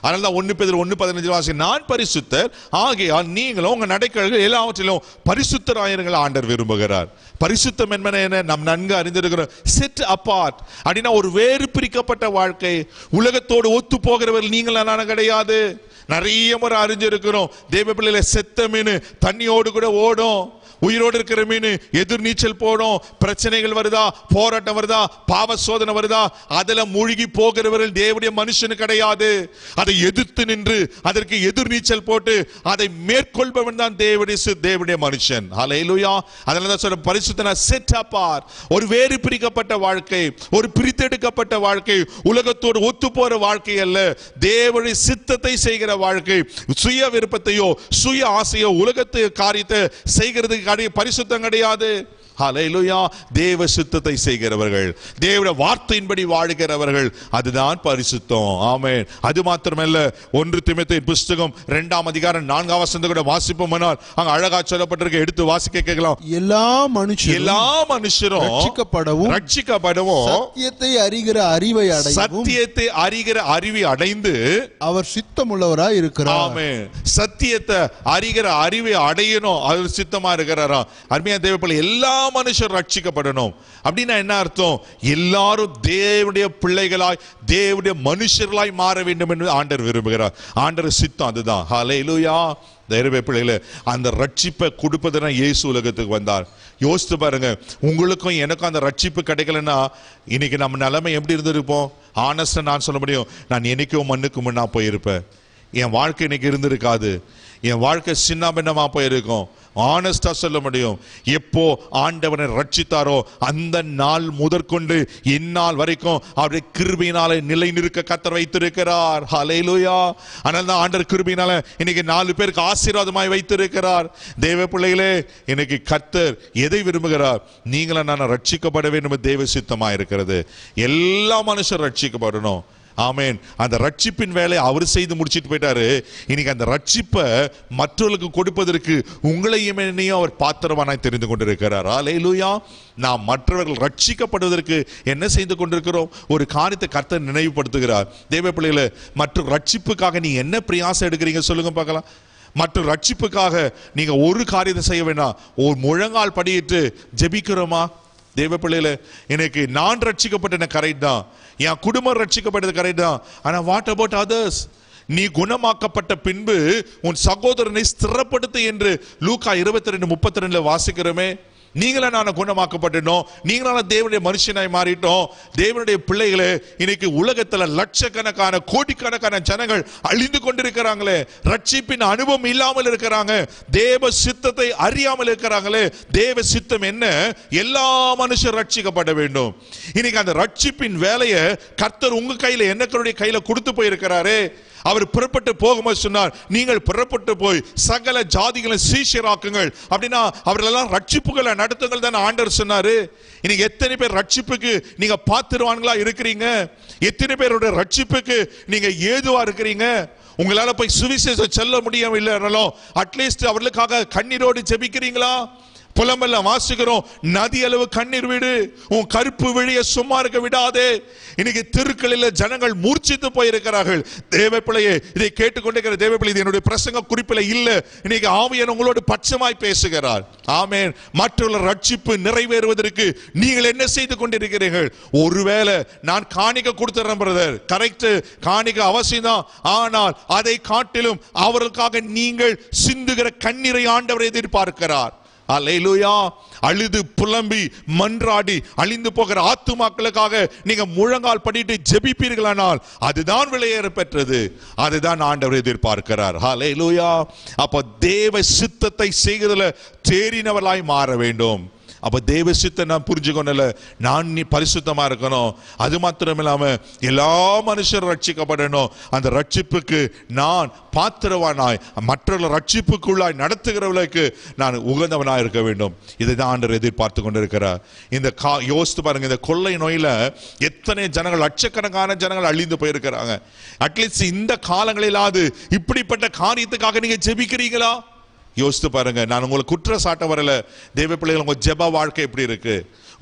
அதனால தான் ஒன்று பேர் ஒன்று பதினஞ்சு வாசி நான் பரிசுத்தர் ஆகையால் நீங்களும் உங்க நடைக்கழகள் எல்லாவற்றிலும் பரிசுத்தராயிருங்கள் ஆண்டர் விரும்புகிறார் பரிசுத்தம் என்பன என்ன நம் நன்கு அறிந்திருக்கிறோம் செட் அப்பார்ட் அப்படின்னா ஒரு வேறு பிரிக்கப்பட்ட வாழ்க்கை உலகத்தோடு ஒத்து போகிறவர்கள் நீங்கள் நான் கிடையாது நிறைய முறை அறிஞ்சிருக்கிறோம் தேவ பிள்ளையில செத்த மீன் தண்ணியோடு கூட ஓடும் உயிரோடு இருக்கிற மீன் எதிர் நீச்சல் போடும் பிரச்சனைகள் வருதா போராட்டம் வருதா பாவ சோதனை வருதா அதுல மூழ்கி போகிறவர்கள் தேவனுடைய மனுஷனு கிடையாது அதை எதிர்த்து நின்று அதற்கு எதிர் நீச்சல் போட்டு அதை மேற்கொள்பவன் தான் தேவனுடைய சி- தேவனுடைய மனுஷன் ஹalleluya அதனால தான் சொல்ற பரிசுத்தன செட் அப்பார் ஒரு வேறு பிரிக்கப்பட்ட வாழ்க்கை ஒரு பிரித்தெடுக்கப்பட்ட வாழ்க்கை உலகத்தோடு ஒத்து போற வாழ்க்கை அல்ல தேவனுடைய சித்தத்தை செய்கிற வாழ்க்கை சுய விருப்பத்தையோ சுய ஆசையோ உலகத்து காரியத்தை செய்கிறதுக்கு கிடை- பரிசுத்தம் கிடையாது ஹalleluya தேவ சித்தத்தை செய்கிறவர்கள் தேவனுடைய வார்த்தையின்படி வாழ்கிறவர்கள் அதுதான் பரிசுத்தம் ஆமென் அது மாத்திரமல்ல ஒன்று திமுத்தின் புஸ்தகம் இரண்டாம் அதிகாரம் நான்காம் வசந்த கூட வாசிப்போமானால் அங்க அழகா சொல்லப்பட்டிருக்க எடுத்து வாசிக்க கேட்கலாம் எல்லா மனுஷரும் எல்லா மனுஷரும் ரட்சிக்கப்படவும் ரட்சிக்கப்படவும் சத்தியத்தை அறிகிற அறிவை அடையவும் சத்தியத்தை அறிகிற அறிவை அடைந்து அவர் சித்தமுள்ளவராய் இருக்கிறார் ஆமென் சத்தியத்தை அறிகிற அறிவை அடையணும் அது சித்தமா இருக்கிறாராம் அருமையா தேவப்பிள்ளை எல்லா மனுஷரும் ரட்சிக்கப்படணும் அப்படின்னா என்ன அர்த்தம் எல்லாரும் தேவனுடைய பிள்ளைகளாய் தேவனுடைய மனுஷர்களாய் மாற வேண்டும் என்று ஆண்டர் விரும்புகிறார் ஆண்டர் சித்தம் அதுதான் ஹalleluya தேவ பிள்ளைகளே அந்த ரட்சிப்பை கொடுப்பதுனா இயேசு உலகத்துக்கு வந்தார் யோசித்து பாருங்க உங்களுக்கும் எனக்கும் அந்த ரட்சிப்பு கிடைக்கலன்னா இன்னைக்கு நம்ம நிலைமை எப்படி இருந்திருப்போம் ஆனஸ்டா நான் சொல்ல முடியும் நான் என்னைக்கோ மண்ணுக்கு முன்னா போயிருப்பேன் என் வாழ்க்கை இன்னைக்கு இருந்திருக்காது என் வாழ்க்கை சின்ன பின்னமா போயிருக்கும் ஆனஸ்டா சொல்ல முடியும் எப்போ ஆண்டவனை ரட்சித்தாரோ அந்த நாள் முதற்கொண்டு இந்நாள் வரைக்கும் அவருடைய கிருபையினால நிலை நிற்க கத்தர் வைத்திருக்கிறார் ஹalleluya ஆனால் தான் ஆண்டர் கிருபையினால இன்னைக்கு நாலு பேருக்கு ஆசீர்வாதமாய் வைத்திருக்கிறார் தேவ பிள்ளைகளே இன்னைக்கு கர்த்தர் எதை விரும்புகிறார் நீங்களும் நான் ரட்சிக்கப்பட வேண்டும் என்று தேவ சித்தமா இருக்கிறது எல்லா மனுஷரும் ரட்சிக்கப்படணும் ஆமென் அந்த ரட்சிப்பின் வேலை அவர் செய்து முடிச்சிட்டு போயிட்டாரு இன்னைக்கு அந்த ரட்சிப்பை மற்றவர்களுக்கு கொடுப்பதற்கு உங்களையும் என்னையும் அவர் பாத்திரமானாய் தெரிந்து கொண்டிருக்கிறார் ஆலேலூயா நாம் மற்றவர்கள் ரட்சிக்கப்படுவதற்கு என்ன செய்து கொண்டிருக்கிறோம் ஒரு காரியத்தை கர்த்தர் நினைவுபடுத்துகிறார் தேவ பிள்ளைகளை மற்ற ரட்சிப்புக்காக நீ என்ன பிரயாசம் எடுக்கிறீங்க சொல்லுங்க பார்க்கலாம் மற்ற ரட்சிப்புக்காக நீங்க ஒரு காரியத்தை செய்ய வேண்டாம் ஒரு முழங்கால் படியிட்டு ஜெபிக்கிறோமா தேவ பிள்ளையில எனக்கு நான் ரட்சிக்கப்பட்ட கரெக்ட் தான் என் குடும்பம் ரட்சிக்கப்பட்டது கரெக்ட் தான் ஆனா வாட் அபவுட் அதர்ஸ் நீ குணமாக்கப்பட்ட பின்பு உன் சகோதரனை ஸ்திரப்படுத்து என்று லூக்கா இருபத்தி ரெண்டு முப்பத்தி ரெண்டுல வாசிக்கிறோமே நீங்களா நான் குணமாக்கப்பட்டுட்டோம் நீங்களான தேவனுடைய மனுஷனாய் மாறிட்டோம் தேவனுடைய பிள்ளைகளே இன்னைக்கு உலகத்துல லட்சக்கணக்கான கோடிக்கணக்கான ஜனங்கள் அழிந்து கொண்டிருக்கிறாங்களே ரட்சிப்பின் அனுபவம் இல்லாமல் இருக்கிறாங்க தேவ சித்தத்தை அறியாமல் இருக்கிறாங்களே தேவ சித்தம் என்ன எல்லா மனுஷர் ரட்சிக்கப்பட வேண்டும் இன்னைக்கு அந்த ரட்சிப்பின் வேலையை கர்த்தர் உங்க கையில என்னக்கருடைய கையில கொடுத்து போயிருக்கிறாரே அவர் புறப்பட்டு போகும்போது சொன்னார் நீங்கள் புறப்பட்டு போய் சகல ஜாதிகளை சீஷராக்குங்கள் அப்படின்னா அவர்களெல்லாம் ரட்சிப்புகளை நடத்துங்கள் தான் ஆண்டவர் சொன்னாரு இன்னைக்கு எத்தனை பேர் ரட்சிப்புக்கு நீங்க பாத்துருவான்களா இருக்கிறீங்க எத்தனை பேருடைய ரட்சிப்புக்கு நீங்க ஏதுவா இருக்கிறீங்க உங்களால போய் சுவிசேஷம் சொல்ல முடியவில்லைனாலும் அட்லீஸ்ட் அவர்களுக்காக கண்ணீரோடு ஜெபிக்கிறீங்களா புலம்பெல்லாம் வாசிக்கிறோம் நதி அளவு கண்ணீர் விடு உன் கருப்பு விழிய சும்மா இருக்க விடாதே இன்னைக்கு திருக்களில் ஜனங்கள் மூர்ச்சித்து போயிருக்கிறார்கள் தேவ பிள்ளையே இதை கேட்டுக்கொண்டிருக்கிற தேவ பிள்ளை இது என்னுடைய பிரசங்க குறிப்பில் இல்ல இன்னைக்கு ஆவியன் உங்களோடு பட்சமாய் பேசுகிறார் ஆமென் மற்றவர்கள் ரட்சிப்பு நிறைவேறுவதற்கு நீங்கள் என்ன செய்து கொண்டிருக்கிறீர்கள் ஒருவேளை நான் காணிக்க கொடுத்துறேன் பிரதர் கரெக்ட் காணிக்க அவசியம் தான் ஆனால் அதை காட்டிலும் அவர்களுக்காக நீங்கள் சிந்துகிற கண்ணீரை ஆண்டவர் எதிர்பார்க்கிறார் அல்லேலூயா அழுது புலம்பி மன்றாடி அழிந்து போகிற ஆத்துமாக்களுக்காக நீங்க முழங்கால் படிட்டு ஜெபிப்பீர்களானால் அதுதான் விலையேற பெற்றது அதுதான் ஆண்டவர் எதிர்பார்க்கிறார் ஹalleluya அப்ப தேவ சித்தத்தை செய்கிறதுல தேறினவர்களாய் மாற வேண்டும் அப்ப தேவ சித்தை நான் புரிஞ்சுக்கொண்டல நான் நீ பரிசுத்தமா இருக்கணும் அது மாத்திரம் இல்லாம எல்லா மனுஷரும் ரட்சிக்கப்படணும் அந்த ரட்சிப்புக்கு நான் பாத்திரவானாய் மற்றவர்கள் ரட்சிப்புக்குள்ளாய் நடத்துகிறவர்களுக்கு நான் உகந்தவனாய் இருக்க வேண்டும் இதை தான் ஆண்டவர் எதிர்பார்த்து கொண்டிருக்கிறார் இந்த கா யோசித்து பாருங்க இந்த கொள்ளை நோயில எத்தனை ஜனங்கள் லட்சக்கணக்கான ஜனங்கள் அழிந்து போயிருக்கிறாங்க அட்லீஸ்ட் இந்த காலங்களிலாவது இப்படிப்பட்ட காரியத்துக்காக நீங்க ஜெபிக்கிறீங்களா யோசித்து பாருங்க நான் உங்களை குற்ற சாட்ட வரல தேவ பிள்ளைகள் உங்க ஜெப வாழ்க்கை எப்படி இருக்கு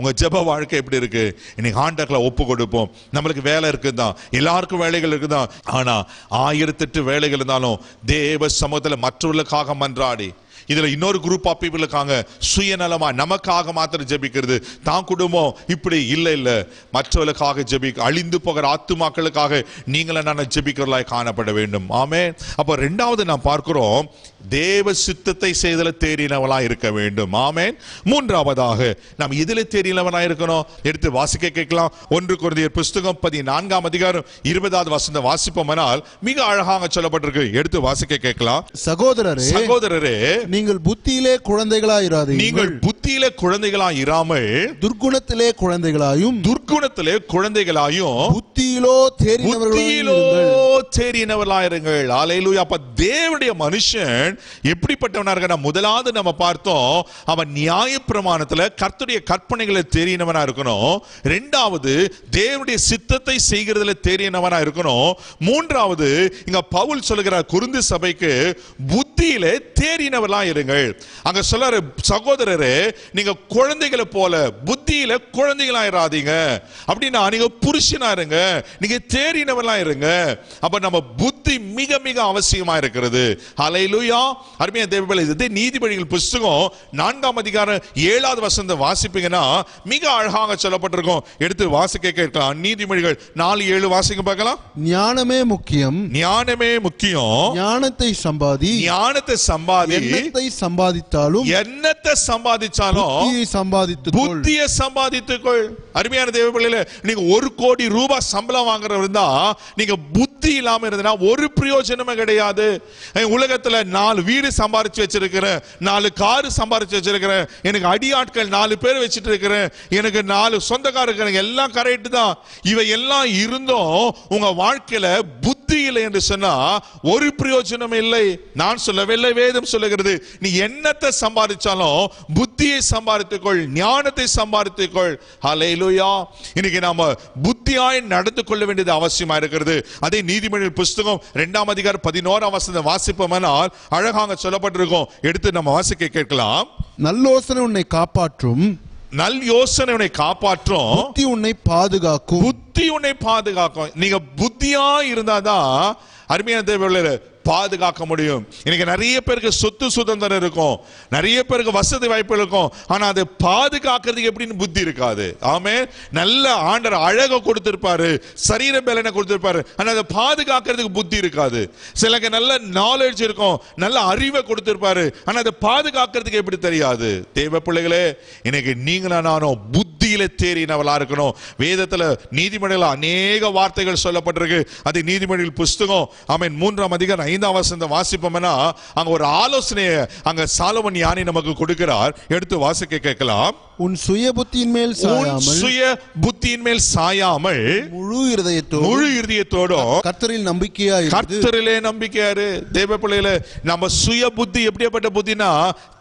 உங்க ஜெப வாழ்க்கை எப்படி இருக்கு இன்னைக்கு ஆண்டக்களை ஒப்பு கொடுப்போம் நம்மளுக்கு வேலை இருக்குதான் எல்லாருக்கும் வேலைகள் இருக்குதான் ஆனா ஆயிரத்தெட்டு வேலைகள் இருந்தாலும் தேவ சமூகத்துல மற்றவர்களுக்காக மன்றாடி இதுல இன்னொரு குரூப் ஆஃப் பீப்புள் இருக்காங்க சுயநலமா நமக்காக மாத்திரம் ஜெபிக்கிறது தான் குடும்பம் இப்படி இல்ல இல்ல மற்றவர்களுக்காக ஜெபி அழிந்து போகிற ஆத்துமாக்களுக்காக நீங்களும் நான் ஜெபிக்கிறவர்களாய் காணப்பட வேண்டும் ஆமே அப்ப ரெண்டாவது நாம் பார்க்கிறோம் தேவ சித்தத்தை செய்தல தேறினவளா இருக்க வேண்டும் ஆமேன் மூன்றாவதாக நாம் இதில் தேறினவனா இருக்கணும் எடுத்து வாசிக்க கேட்கலாம் ஒன்று குருந்தியர் புஸ்தகம் பதினான்காம் அதிகாரம் இருபதாவது வசந்த வாசிப்போமானால் மிக அழகாக சொல்லப்பட்டிருக்கு எடுத்து வாசிக்க கேட்கலாம் சகோதரரே சகோதரரே நீங்கள் புத்தியிலே குழந்தைகளாயிராதீர்கள் நீங்கள் புத்தியில குழந்தைகளா இராமல் துர்க்குணத்திலே குழந்தைகளாயும் துர்க்குணத்திலே குழந்தைகளாயும் புத்தியிலோ புத்தியிலோ தேறினவர்களாயும் தேறினவர்களாயிருங்கள் ஆலையிலூயா அப்ப தேவனுடைய மனுஷன் எப்படிப்பட்டவனா இருக்க முதலாவது நம்ம பார்த்தோம் அவன் நியாய பிரமாணத்துல கர்த்தருடைய கற்பனைகளை தெரியனவனா இருக்கணும் ரெண்டாவது தேவனுடைய சித்தத்தை செய்கிறதுல தெரியனவனா இருக்கணும் மூன்றாவது இங்க பவுல் சொல்லுகிறார் குருந்து சபைக்கு புத்தியில தேறினவர்களா இருங்கள் அங்க சொல்றாரு சகோதரரே நீங்க குழந்தைகளை போல புத்தியில குழந்தைகளா இராதீங்க அப்படின்னா நீங்க புருஷனா இருங்க நீங்க தேறினவர்களா இருங்க அப்ப நம்ம புத்தி மிக மிக அவசியமா இருக்கிறது ஹalleluya அருமையா தேவபிள்ளை இது நீதிபதிகள் புஸ்தகம் நான்காம் அதிகாரம் ஏழாவது வசந்த வாசிப்பீங்கன்னா மிக அழகாக சொல்லப்பட்டிருக்கும் எடுத்து வாசிக்க கேட்கலாம் நீதிமொழிகள் நாலு ஏழு வாசிக்க பார்க்கலாம் ஞானமே முக்கியம் ஞானமே முக்கியம் ஞானத்தை சம்பாதி ஞானத்தை சம்பாதி எண்ணத்தை சம்பாதித்தாலும் என்னத்தை சம்பாதிச்சாலும் புத்தியை சம்பாதித்துக் கொள் புத்திய சம்பாதித்துக்கொள் அருமையான தேவ பிள்ளைகளே நீங்க ஒரு கோடி ரூபாய் சம்பளம் வாங்குறவர் இருந்தா நீங்க புத்தி இல்லாம இருந்தனா ஒரு பிரயோஜனமே கிடையாது என் உலகத்துல நாலு வீடு சம்பாரிச்சு வச்சிருக்கிறேன் நாலு காரு சம்பாரிச்சு வச்சிருக்கிறேன் எனக்கு அடியாட்கள் நாலு பேர் வச்சிட்டு இருக்கிறேன் எனக்கு நாலு சொந்தக்காரர் இருக்கிறாங்க எல்லாம் கரெக்ட் தான் இவை எல்லாம் இருந்தும் உங்க வாழ்க்கையில புத்தி இல்லை என்று சொன்னா ஒரு பிரயோஜனம் இல்லை நான் சொல்லவில்லை வேதம் சொல்லுகிறது நீ என்னத்தை சம்பாதிச்சாலும் புத்தியை சம்பாதித்துக்கொள் ஞானத்தை சம்பாதித்துக்கொள் ஹalleluya இன்னைக்கு நாம புத்தியாய் நடந்து கொள்ள வேண்டியது அவசியமா இருக்கிறது அதே நீதிமன்ற புஸ்தகம் இரண்டாம் அதிகாரம் பதினோராம் வசனம் வாசிப்போமானால் அழகாக சொல்லப்பட்டிருக்கும் எடுத்து நம்ம வாசிக்க கேட்கலாம் நல்லோசனை உன்னை காப்பாற்றும் நல் யோசனை உன்னை காப்பாற்றும் புத்தி உன்னை பாதுகாக்கும் புத்தி உன்னை பாதுகாக்கும் நீங்க புத்தியா இருந்தாதான் அருமையான தேவையுள்ள பாதுகாக்க முடியும் இன்னைக்கு நிறைய பேருக்கு சொத்து சுதந்திரம் இருக்கும் நிறைய பேருக்கு வசதி வாய்ப்பு இருக்கும் ஆனா அதை பாதுகாக்கிறதுக்கு எப்படின்னு புத்தி இருக்காது ஆமே நல்ல ஆண்டர் அழக கொடுத்திருப்பாரு சரீர பலனை கொடுத்திருப்பாரு ஆனா அதை பாதுகாக்கிறதுக்கு புத்தி இருக்காது சிலருக்கு நல்ல நாலேஜ் இருக்கும் நல்ல அறிவை கொடுத்திருப்பாரு ஆனா அதை பாதுகாக்கிறதுக்கு எப்படி தெரியாது தேவ பிள்ளைகளே இன்னைக்கு நீங்களா நானும் புத்தியில தேறினவளா இருக்கணும் வேதத்துல நீதிமொழிகள் அநேக வார்த்தைகள் சொல்லப்பட்டிருக்கு அது நீதிமொழிகள் புஸ்தகம் ஆமென் மூன்றாம் அதிகாரம் ஐந்தாம் வசந்த வாசிப்போம்னா அங்க ஒரு ஆலோசனையை அங்க சாலமன் ஞானி நமக்கு கொடுக்கிறார் எடுத்து வாசிக்க கேட்கலாம் உன் சுய புத்தியின் மேல் உன் சாயாமல் சுய புத்தியின் மேல் சாயாமல் முழு இருதயத்தோடு முழு இருதயத்தோடும் கர்த்தரில் நம்பிக்கையா இருந்து கர்த்தரிலே நம்பிக்கையாரு தேவ பிள்ளைகளே நம்ம சுய புத்தி எப்படியாப்பட்ட புத்தினா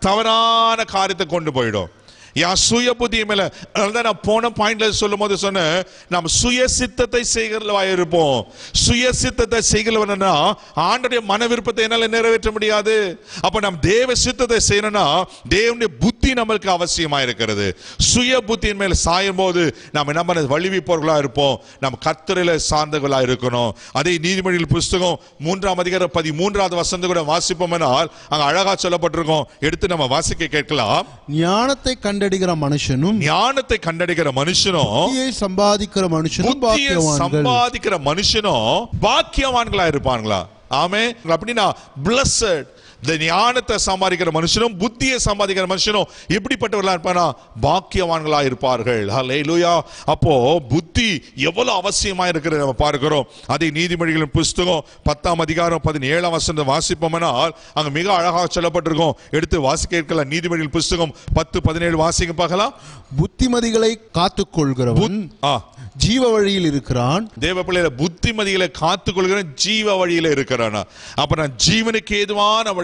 தவறான காரியத்தை கொண்டு போயிடும் என் சுய புத்தி மேல அதான் நான் போன பாயிண்ட்ல சொல்லும் போது சொன்னேன் நம்ம சுய சித்தத்தை செய்கிறவா இருப்போம் சுய சித்தத்தை செய்கிறவனா ஆண்டுடைய மன விருப்பத்தை என்னால நிறைவேற்ற முடியாது அப்ப நம்ம தேவ சித்தத்தை செய்யணும்னா தேவனுடைய புத்தி நம்மளுக்கு அவசியமா இருக்கிறது சுய புத்தியின் மேல சாயும் போது நம்ம என்ன பண்ண வலிவிப்பவர்களா இருப்போம் நம்ம கர்த்தரில சார்ந்தவர்களா இருக்கணும் அதே நீதிமொழிகள் புஸ்தகம் மூன்றாம் அதிகாரம் பதிமூன்றாவது வசந்த கூட வாசிப்போம்னால் அங்க அழகா சொல்லப்பட்டிருக்கோம் எடுத்து நம்ம வாசிக்க கேட்கலாம் ஞானத்தை கண்டடிக்கிற மனுஷனும் ஞானத்தை கண்டடிக்கிற மனுஷனும் புத்தியை சம்பாதிக்கிற மனுஷனும் புத்தியை பாக்கியவான்கள் சம்பாதிக்கிற மனுஷனும் பாக்கியவான்களா இருப்பாங்களா ஆமே அப்படின்னா பிளஸட் இந்த ஞானத்தை சம்பாதிக்கிற மனுஷனும் புத்தியை சம்பாதிக்கிற மனுஷனும் எப்படிப்பட்டவர்களா இருப்பானா பாக்கியவான்களா இருப்பார்கள் ஹalleluya அப்போ புத்தி எவ்வளவு அவசியமா இருக்கிறது நம்ம பார்க்கிறோம் அதே நீதிமொழிகளின் புஸ்தகம் பத்தாம் அதிகாரம் பதினேழாம் வசனம் வாசிப்போம்னால் அங்க மிக அழகாக சொல்லப்பட்டிருக்கும் எடுத்து வாசிக்க இருக்கலாம் நீதிமொழிகள் புஸ்தகம் பத்து பதினேழு வாசிக்க பார்க்கலாம் புத்திமதிகளை காத்துக் கொள்கிறவன் ஆ ஜீவ வழியில் இருக்கிறான் தேவ பிள்ளையில புத்திமதிகளை காத்துக் கொள்கிற ஜீவ வழியில இருக்கிறானா அப்ப நான் ஜீவனுக்கு ஏதுவான வழியில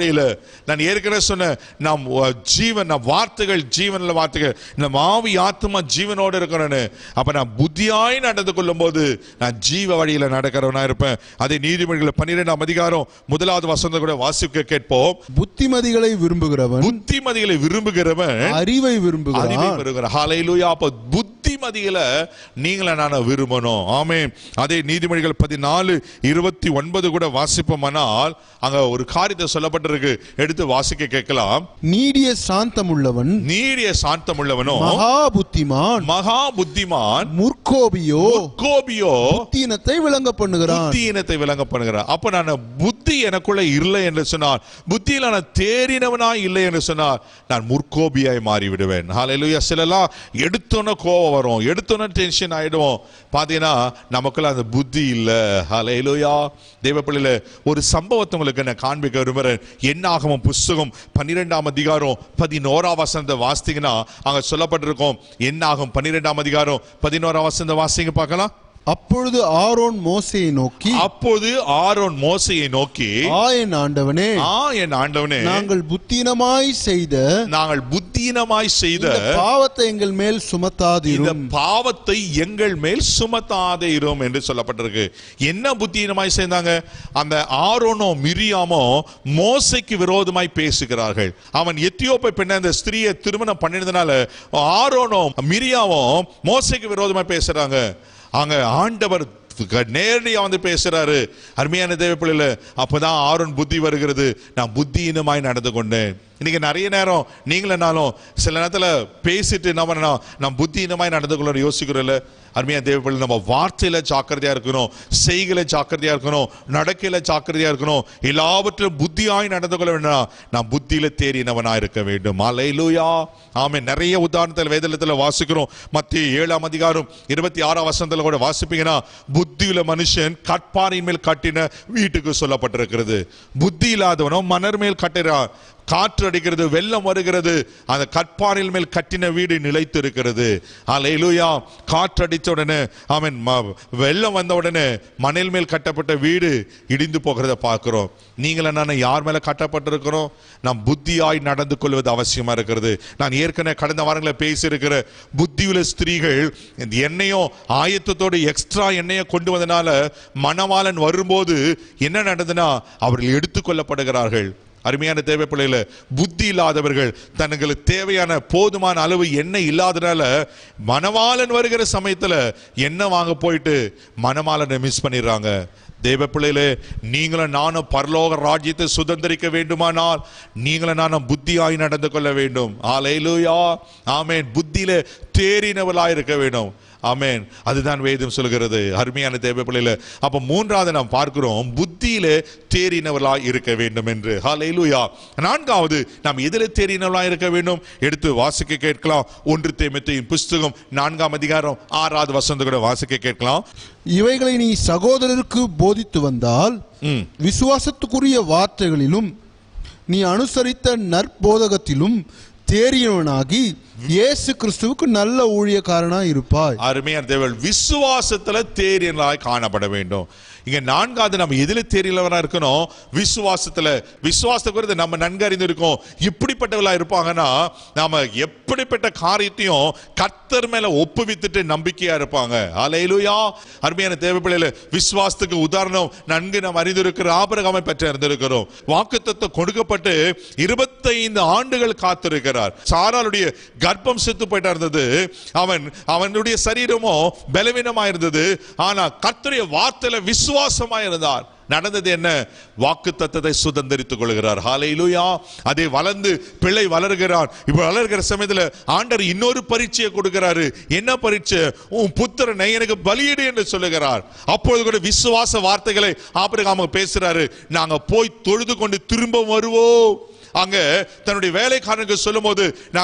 வழியில நான் ஏற்கனவே சொன்ன நாம் அஹ், ஜீவன் நம் வார்த்தைகள் ஜீவன்ல வார்த்தைகள் இந்த மாவி ஆத்மா ஜீவனோடு இருக்கணும்னு அப்ப நான் புத்தியாய் நடந்து கொள்ளும் போது நான் ஜீவ வழியில நடக்கிறவனா இருப்பேன் அதே நீதிமொழிகள் பன்னிரெண்டாம் அதிகாரம் முதலாவது வசந்த கூட வாசிக்க கேட்போம் புத்திமதிகளை விரும்புகிறவன் புத்திமதிகளை விரும்புகிறவன் அறிவை அறிவை விரும்புகிறான் பெறுகிறார் ஹalleluya அப்ப புத்திமதிகளை நீங்கள நான் விரும்பணும் ஆமே அதே நீதிமொழிகள் பதினாலு இருபத்தி ஒன்பது கூட வாசிப்போமானால் அங்க ஒரு காரியத்தை சொல்லப்பட்டிருக்கு எடுத்து வாசிக்க கேட்கலாம் நீடிய சாந்தமுள்ளவன் நீடிய சாந்தம் உள்ளவனோ மகா புத்திமான் மகா புத்திமான் முற்கோபியோ கோபியோ புத்தியினத்தை விளங்க பண்ணுகிறான் புத்தியினத்தை விளங்க பண்ணுகிறார் அப்ப நான் புத்தி எனக்குள்ள இல்லை என்று சொன்னார் புத்தியில நான் தேறினவனாய் இல்லை என்று சொன்னார் நான் முற்கோபியாய் மாறி விடுவேன் ஹalleluya சிலலாம் எடுத்தோன்னே கோவம் வரும் எடுத்தோன்னே டென்ஷன் ஆயிடுவோம் பாத்தீங்கன்னா நமக்குள்ள அந்த புத்தி இல்ல ஹalleluya தேவ பிள்ளையில ஒரு சம்பவத்தை உங்களுக்கு நான் காண்பிக்க விரும்புறேன் என்னாகமம் புஸ்தகம் பன்னிரெண்டாம் அதிகாரம் பதினோராம் வசனத்தை வாசித்தீங்கன்னா அங்க சொல்லப்பட்டிருக்கும் என்னாகும் பன்னிரெண்டாம் அதிகாரம் பதினோராம் வசனத்தை வாசிங்க பார்க்கலாம் அப்பொழுது ஆரோன் மோசையை நோக்கி அப்போது ஆரோன் மோசையை நோக்கி ஆ என் ஆண்டவனே ஆ என் ஆண்டவனே நாங்கள் புத்தீனமாய் செய்த நாங்கள் புத்தீனமாய் செய்த இந்த பாவத்தை எங்கள் மேல் இந்த சுமத்தாதிரும் பாவத்தை எங்கள் மேல் சுமத்தாதே இரும் என்று சொல்லப்பட்டிருக்கு என்ன புத்தீனமாய் செய்தாங்க அந்த ஆரோனோ மிரியாமோ மோசைக்கு விரோதமாய் பேசுகிறார்கள் அவன் எத்தியோப்பை பெண்ண அந்த ஸ்திரியை திருமணம் பண்ணினதுனால ஆரோனோ மிரியாமோ மோசைக்கு விரோதமாய் பேசுறாங்க அங்க ஆண்டவர் நேரடியா வந்து பேசுறாரு அருமையான தேவ பிள்ளைல அப்பதான் ஆரோன் புத்தி வருகிறது நான் புத்தியினமாய் நடந்து கொண்டேன் இன்னைக்கு நிறைய நேரம் நீங்களனாலும் சில நேரத்துல பேசிட்டு என்ன பண்ணணும் நான் புத்தியினமாய் நடந்து கொள்ள யோசிக்கிறோம்ல அருமையா தேவ பிள்ளை நம்ம வார்த்தையில ஜாக்கிரதையா இருக்கணும் செய்கையில ஜாக்கிரதையா இருக்கணும் நடக்கையில ஜாக்கிரதையா இருக்கணும் எல்லாவற்றிலும் புத்தியாய் நடந்து கொள்ள வேண்டாம் நான் புத்தியில தேறினவனா இருக்க வேண்டும் அலையிலுயா ஆமே நிறைய உதாரணத்தில் வேதத்துல வாசிக்கிறோம் மத்திய ஏழாம் அதிகாரம் இருபத்தி ஆறாம் வசனத்துல கூட வாசிப்பீங்கன்னா புத்தியுள்ள மனுஷன் கட்பாரின் மேல் கட்டின வீட்டுக்கு சொல்லப்பட்டிருக்கிறது புத்தி இல்லாதவனோ மணர் மேல் கட்டுறான் காற்று அடிக்கிறது வெள்ளம் வருகிறது அந்த கற்பாரில் மேல் கட்டின வீடு நிலைத்து இருக்கிறது அலையிலுயா காற்று அடித்த உடனே அவன் வெள்ளம் வந்த உடனே மணல் மேல் கட்டப்பட்ட வீடு இடிந்து போகிறத பார்க்கிறோம் நீங்கள நான் யார் மேல கட்டப்பட்டிருக்கிறோம் நாம் புத்தியாய் நடந்து கொள்வது அவசியமா இருக்கிறது நான் ஏற்கனவே கடந்த வாரங்களில் பேசியிருக்கிற புத்தியுள்ள ஸ்திரீகள் இந்த எண்ணெயும் ஆயத்தத்தோடு எக்ஸ்ட்ரா எண்ணெயை கொண்டு வந்தனால மணவாளன் வரும்போது என்ன நடந்ததுன்னா அவர்கள் எடுத்துக்கொள்ளப்படுகிறார்கள் அருமையான தேவை பிள்ளைகள புத்தி இல்லாதவர்கள் தங்களுக்கு தேவையான போதுமான அளவு எண்ணெய் இல்லாதனால மணவாளன் வருகிற சமயத்துல எண்ணெய் வாங்க போயிட்டு மணவாளனை மிஸ் பண்ணிடுறாங்க தேவ பிள்ளைகளே நீங்களும் நானும் பரலோக ராஜ்யத்தை சுதந்திரிக்க வேண்டுமானால் நீங்களும் நானும் புத்தியாய் நடந்து கொள்ள வேண்டும் ஆலையிலுயா ஆமேன் புத்தியில தேறினவளாய் இருக்க வேண்டும் ஆமென் அதுதான் வேதம் சொல்கிறது அருமையான தேவ பிள்ளையில அப்ப மூன்றாவது நாம் பார்க்கிறோம் புத்தியில தேறினவர்களாய் இருக்க வேண்டும் என்று ஹalleluya நான்காவது நாம் எதில தேறினவர்களாய் இருக்க வேண்டும் எடுத்து வாசிக்க கேட்கலாம் ஒன்று தேமத்தையின் புஸ்தகம் நான்காம் அதிகாரம் ஆறாவது வசந்த கூட வாசிக்க கேட்கலாம் இவைகளை நீ சகோதரருக்கு போதித்து வந்தால் ம். விசுவாசத்துக்குரிய வார்த்தைகளிலும் நீ அனுசரித்த நற்போதகத்திலும் தேறியவனாகி இயேசு கிறிஸ்துவுக்கு நல்ல ஊழியக்காரனா இருப்பாய் அருமையான தேவள் விசுவாசத்துல தேறினவர்களாய் காணப்பட வேண்டும் இங்க நான்காவது நம்ம எதில தேறினவரா இருக்கணும் விசுவாசத்துல விசுவாசத்தை குறித்து நம்ம நன்கு அறிந்து இருக்கோம் இப்படிப்பட்டவளா இருப்பாங்கன்னா நாம எப்படிப்பட்ட காரியத்தையும் கர்த்தர் மேல ஒப்புவித்துட்டு நம்பிக்கையா இருப்பாங்க அலையிலுயா அருமையான தேவ பிள்ளைல விசுவாசத்துக்கு உதாரணம் நன்கு நாம் அறிந்திருக்கிற ஆபரகாமை பெற்று அறிந்திருக்கிறோம் வாக்குத்தத்தை கொடுக்கப்பட்டு இருபத்தைந்து ஆண்டுகள் காத்திருக்கிறார் சாராளுடைய கர்ப்பம் செத்து போயிட்டா இருந்தது அவன் அவனுடைய சரீரமோ பலவீனமா இருந்தது ஆனா கர்த்தருடைய வார்த்தையில விசுவாசமா இருந்தார் நடந்தது என்ன வாக்கு தத்தத்தை சுதந்திரித்துக் கொள்கிறார் ஹalleluya அதே வளர்ந்து பிள்ளை வளர்கிறான் இப்ப வளர்கிற சமயத்துல ஆண்டர் இன்னொரு பரீட்சையை கொடுக்கிறாரு என்ன பரீட்சை உன் புத்திரனை எனக்கு பலியிடு என்று சொல்லுகிறார் அப்பொழுது கூட விசுவாச வார்த்தைகளை ஆபிரகாம பேசுறாரு நாங்க போய் தொழுது கொண்டு திரும்ப வருவோம் அங்க தன்னுடைய வேலைக்காரனுக்கு சொல்லும்போது நாங்க போய்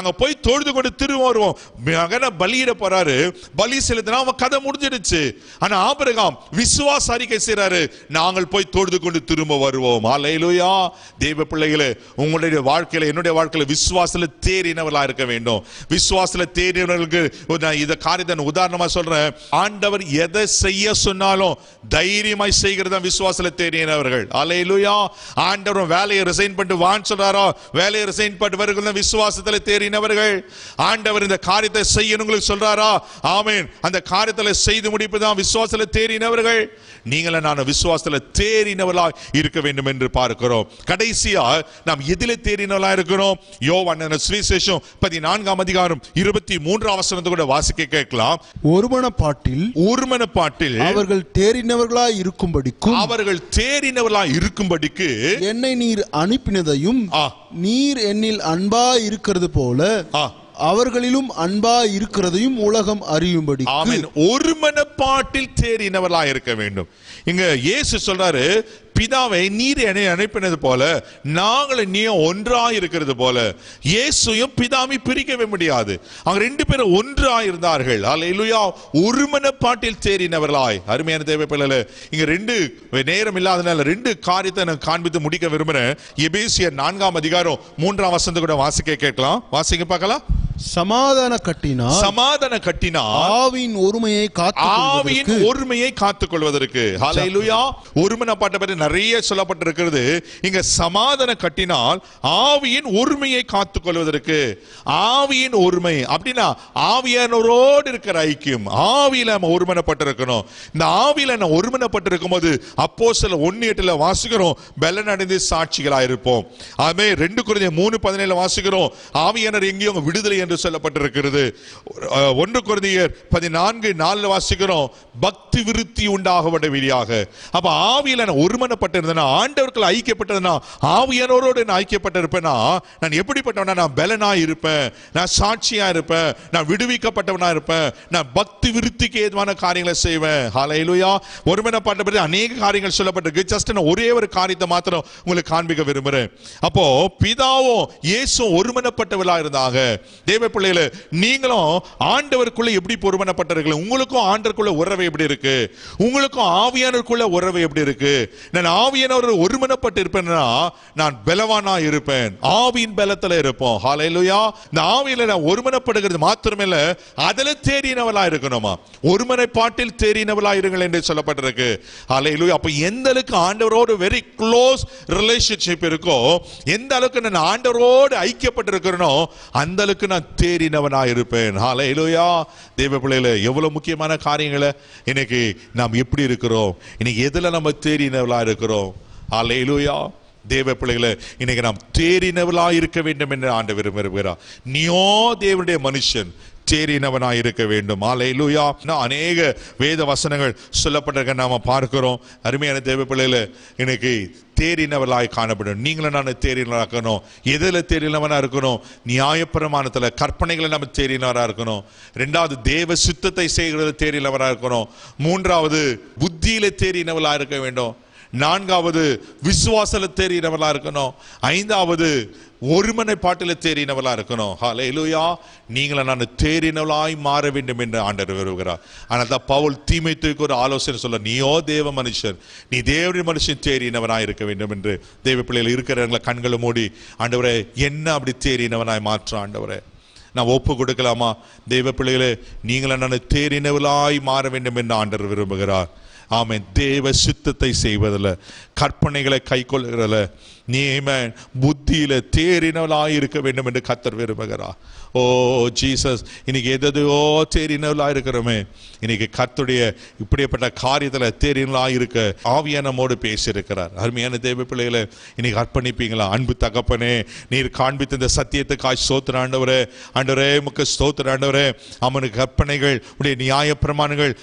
தொழுது கொண்டு திரும்ப வருவோம் மகனை பலியிட போறாரு பலி செலுத்தினா அவன் கதை முடிஞ்சிடுச்சு ஆனா ஆபிரகாம் விசுவாச அறிக்கை செய்றாரு நாங்கள் போய் தொழுது கொண்டு திரும்ப வருவோம் அல்லேலூயா தேவ பிள்ளைகளே உங்களுடைய வாழ்க்கையில என்னுடைய வாழ்க்கையில விசுவாசத்துல தேறினவர்களா இருக்க வேண்டும் விசுவாசத்துல தேறினவர்களுக்கு ஒரு நான் இத காரியத்தை நான் உதாரணமா சொல்றேன் ஆண்டவர் எதை செய்ய சொன்னாலும் தைரியமாய் செய்கிறதா விசுவாசத்துல தேறினவர்கள் அல்லேலூயா ஆண்டவர் வேலையை ரிசைன் பண்ணிட்டு வான்னு சொல்றாரோ வேலையை ரிசைன் பண்ணிட்டு வருகிற விசுவாசத்துல தேறினவர்கள் ஆண்டவர் இந்த காரியத்தை செய்யணும் உங்களுக்கு சொல்றாரா ஆமென் அந்த காரியத்துல செய்து முடிப்புதான் விசுவாசத்துல தேறினவர்கள் நீங்கள நான் விசுவாசத்துல தேறினவர்களா இருக்க வேண்டும் என்று பார்க்கிறோம் கடைசியா நாம் எதில தேறினவர்களா இருக்கிறோம் யோவான் சுவிசேஷம் பதினான்காம் அதிகாரம் இருபத்தி மூன்றாம் வசனத்தை கூட வாசிக்க கேட்கலாம் ஒருமனப்பாட்டில் ஒருமன பாட்டில் அவர்கள் தேறினவர்களாய் இருக்கும்படிக்கும் அவர்கள் தேறினவர்களா இருக்கும்படிக்கு என்னை நீர் அனுப்பினதையும் ஆ. நீர் என்னில் அன்பா இருக்கிறது போல ஆ. அவர்களிலும் அன்பா இருக்கிறதையும் உலகம் அறியும்படி ஆமென் ஒரு மனப்பாட்டில் தேறினவர்களா இருக்க வேண்டும் இங்க இயேசு சொல்றாரு பிதாவை நீர் என்னை அனுப்பினது போல நாங்கள் நீ ஒன்றா இருக்கிறது போல இயேசுயும் பிதாவை பிரிக்கவே முடியாது அவங்க ரெண்டு பேரும் ஒன்றா இருந்தார்கள் அல்லேலூயா ஒரு மனப்பாட்டில் தேறினவர்களாய் அருமையான தேவை பிள்ளை இங்க ரெண்டு நேரம் இல்லாதனால ரெண்டு காரியத்தை நான் காண்பித்து முடிக்க விரும்புறேன் எபேசியர் நான்காம் அதிகாரம் மூன்றாம் வசந்த கூட வாசிக்க கேட்கலாம் வாசிக்க பார்க்கலாம் சமாதான கட்டினால் சமாதான கட்டினா ஆவியின் ஒருமையை ஆவியின் காத்து ஒருமையை காத்துக் கொள்வதற்கு ஹalleluya ஒருமன பாட்டை பற்றி நிறைய சொல்லப்பட்டிருக்கிறது இங்க சமாதான கட்டினால் ஆவியின் ஒருமையை காத்துக் கொள்வதற்கு ஆவியின் ஒருமை அப்படின்னா ஆவியானவரோடு இருக்கிற ஐக்கியம் ஆவியில நம்ம ஒருமனப்பட்டிருக்கணும் இந்த ஆவியில நம்ம ஒருமனப்பட்டிருக்கும் போது அப்போ சில ஒன்னு எட்டுல வாசிக்கிறோம் பெலன் அடைந்து சாட்சிகளா இருப்போம் ஆமே ரெண்டு குறைந்த மூணு பதினேழு வாசிக்கிறோம் ஆவியானர் எங்கேயும் விடுதலை என்று சொல்லப்பட்டிருக்கிறது அஹ், ஒன்று குருதியர் பதினான்கு நாலுல வாசிக்கிறோம் பக்தி விருத்தி உண்டாகப்படவியாக அப்ப ஆவியில நான் ஒருமனப்பட்டிருந்தேன்னா ஆண்டவர்கள் ஐக்கியப்பட்டதுன்னா ஆவியானோரோடு நான் ஐக்கியப்பட்டிருப்பேனா நான் எப்படிப்பட்டவனா நான் பலனா இருப்பேன் நான் சாட்சியா இருப்பேன் நான் விடுவிக்கப்பட்டவனா இருப்பேன் நான் பக்தி விருத்திக்கு ஏதுவான காரியங்களை செய்வேன் ஹalleluya ஒருமனப்பட்ட பற்றி அநேக காரியங்கள் சொல்லப்பட்டிருக்கு ஜஸ்ட் நான் ஒரே ஒரு காரியத்தை மாத்திரம் உங்களுக்கு காண்பிக்க விரும்புறேன் அப்போ பிதாவும் இயேசுவும் ஒருமனப்பட்டவர்களா இருந்தாங்க தேவ பிள்ளைகளே நீங்களும் ஆண்டவருக்குள்ள எப்படி ஒருமனப்பட்டவர்கள் உங்களுக்கும் ஆண்டவருக்குள்ள உறவு எப்படி இருக்கு உங்களுக்கும் ஆவியானவருக்குள்ள உறவு எப்படி இருக்கு நான் ஆவியானவர் ஒருமனப்பட்டு இருப்பேன்னா நான் பலவானா இருப்பேன் ஆவியின் பலத்துல இருப்போம் ஹalleluya இந்த ஆவியில நான் ஒருமனப்படுகிறது மாத்திரமில்ல அதுல தேறினவளா இருக்கணுமா ஒருமனை பாட்டில் தேறினவளா இருங்கள் என்று சொல்லப்பட்டிருக்கு ஹalleluya அப்ப எந்த அளவுக்கு ஆண்டவரோடு வெரி க்ளோஸ் ரிலேஷன்ஷிப் இருக்கோ எந்த அளவுக்கு நான் ஆண்டவரோடு ஐக்கியப்பட்டிருக்கிறனோ அந்த அளவுக்கு நான் தேறினவனா இருப்பேன் ஹalleluya தேவ பிள்ளைகளே எவ்வளவு முக்கியமான காரியங்களை இன்னைக்கு நாம் எப்படி இருக்கிறோம் இன்னைக்கு எதுல நம்ம தேறினவளா இருக்கிறோம் ஹalleluya தேவ பிள்ளைகளே இன்னைக்கு நாம் தேறினவளா இருக்க வேண்டும் என்று ஆண்டவர் விரும்புகிறார் நீயோ தேவனுடைய மனுஷன் தேறினவனாய் இருக்க வேண்டும் ஆலையிலுயா அநேக வேத வசனங்கள் சொல்லப்பட்டிருக்க நாம பார்க்கிறோம் அருமையான தேவ பிள்ளைகள இன்னைக்கு தேறினவர்களாய் காணப்படும் நீங்களும் நான் தேறினவராக்கணும் எதில் தேறினவனா இருக்கணும் நியாயப்பிரமாணத்துல கற்பனைகளை நம்ம தேறினவரா இருக்கணும் ரெண்டாவது தேவ சுத்தத்தை செய்கிறது தேறினவரா இருக்கணும் மூன்றாவது புத்தியில தேறினவளா இருக்க வேண்டும் நான்காவது விசுவாசல தேறினவளா இருக்கணும் ஐந்தாவது ஒருமனை பாட்டில தேறினவளா இருக்கணும் ஹalleluya நீங்கள நான் தேறினவளாய் மாற வேண்டும் என்று ஆண்டவர் விரும்புகிறார் ஆனால் தான் பவுல் தீமைத்துக்கு ஒரு ஆலோசனை சொல்ல நீயோ தேவ மனுஷன் நீ தேவனுடைய மனுஷன் தேறினவனாய் இருக்க வேண்டும் என்று தேவ பிள்ளைகள் இருக்கிறவங்களை கண்களை மூடி ஆண்டவரே என்ன அப்படி தேறினவனாய் மாற்ற ஆண்டவரே நான் ஒப்பு கொடுக்கலாமா தெய்வ பிள்ளைகளே நீங்கள நான் தேறினவளாய் மாற வேண்டும் என்று ஆண்டவர் விரும்புகிறார் ஆமென் தேவ சித்தத்தை செய்வதில் கற்பனைகளை கைக்கொள்கிறதில் நீமன் புத்தியில தேறினவளாய் இருக்க வேண்டும் என்று கத்தர் விரும்புகிறார் ஓ ஜீசஸ் இன்னைக்கு எதையோ தேறினவளா இருக்கிறோமே இன்னைக்கு கர்த்தருடைய இப்படிப்பட்ட காரியத்துல தேறினவளா இருக்க ஆவியான நம்மோடு பேசியிருக்கிறார் அருமையான தேவ பிள்ளைகளை இன்னைக்கு அர்ப்பணிப்பீங்களா அன்பு தகப்பனே நீர் காண்பித்த இந்த சத்தியத்துக்காய் ஸ்தோத்திர ஆண்டவரே ஆண்டவரே முக்க ஸ்தோத்திர ஆண்டவரே அவனுக்கு கற்பனைகள் உடைய நியாய பிரமாணங்கள்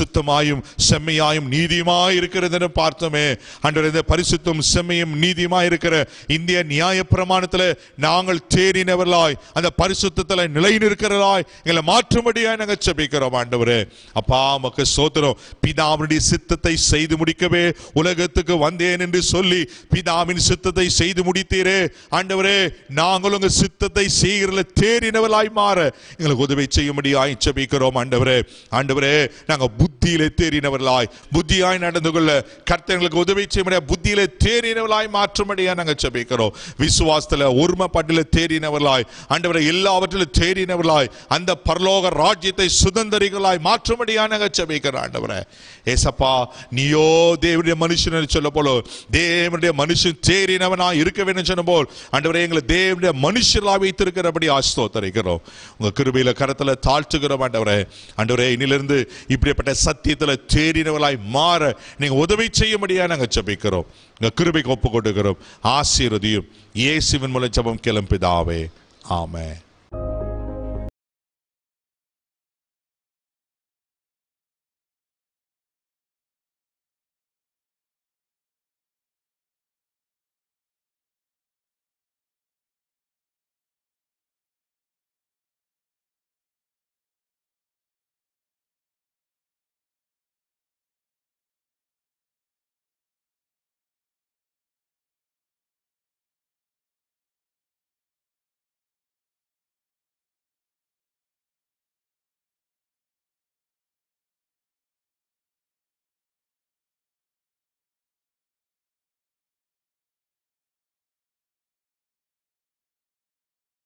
பரிசுத்தமாயும் செம்மையாயும் நீதியுமாய் இருக்கிறது என்று பார்த்தோமே ஆண்டவரே இந்த பரிசுத்தம் செம்மையும் நீதியுமாய் இருக்கிற இந்திய நியாய பிரமாணத்துல நாங்கள் தேறினவர்களாய் அந்த பரிசுத்தத்துல நிலை நிற்கிறதாய் எங்களை மாற்றும்படியாய் நாங்கள் செபிக்கிறோம் ஆண்டவரே அப்பா உமக்கு சோத்திரம் பிதாவினுடைய சித்தத்தை செய்து முடிக்கவே உலகத்துக்கு வந்தேன் என்று சொல்லி பிதாவின் சித்தத்தை செய்து முடித்தீரே ஆண்டவரே நாங்கள் உங்க சித்தத்தை செய்கிறல தேறினவர்களாய் மாற எங்களுக்கு உதவி செய்யும்படியாய் செபிக்கிறோம் ஆண்டவரே ஆண்டவரே நாங்க புத்தியிலே தேறினவர்களாய் புத்தியாய் நடந்து கொள்ள கர்த்தங்களுக்கு உதவி செய்ய புத்தியிலே தேறினவர்களாய் மாற்றும்படியா நாங்க செபிக்கிறோம் விசுவாசத்துல ஒருமைப்பாட்டில தேறினவர்களாய் ஆண்டவரை எல்லாவற்றிலும் தேறினவர்களாய் அந்த பரலோக ராஜ்யத்தை சுதந்திரிகளாய் மாற்றும்படியா நாங்க செபிக்கிறோம் ஆண்டவரே ஏசப்பா நீயோ தேவனுடைய மனுஷன் சொல்ல போல தேவனுடைய மனுஷன் தேறினவனா இருக்க வேண்டும் சொன்ன போல் ஆண்டவரே எங்களை தேவனுடைய மனுஷர்களா வைத்திருக்கிறபடி ஆஸ்தோத்தரிக்கிறோம் உங்க கிருபையில கரத்துல தாழ்த்துகிறோம் ஆண்டவரே ஆண்டவரே இன்னிலிருந்து இப்படிப்பட்ட சத்தியத்துல தேறினவர்களாய் மாற நீங்க உதவி செய்யும்படியா நாங்க ஜெபிக்கிறோம் உங்க கிருபைக்கு ஒப்பு கொடுக்கிறோம் ஆசீர்வதியும் இயேசுவின் மூலம் ஜெபம் கிளம்பிதாவே ஆமென்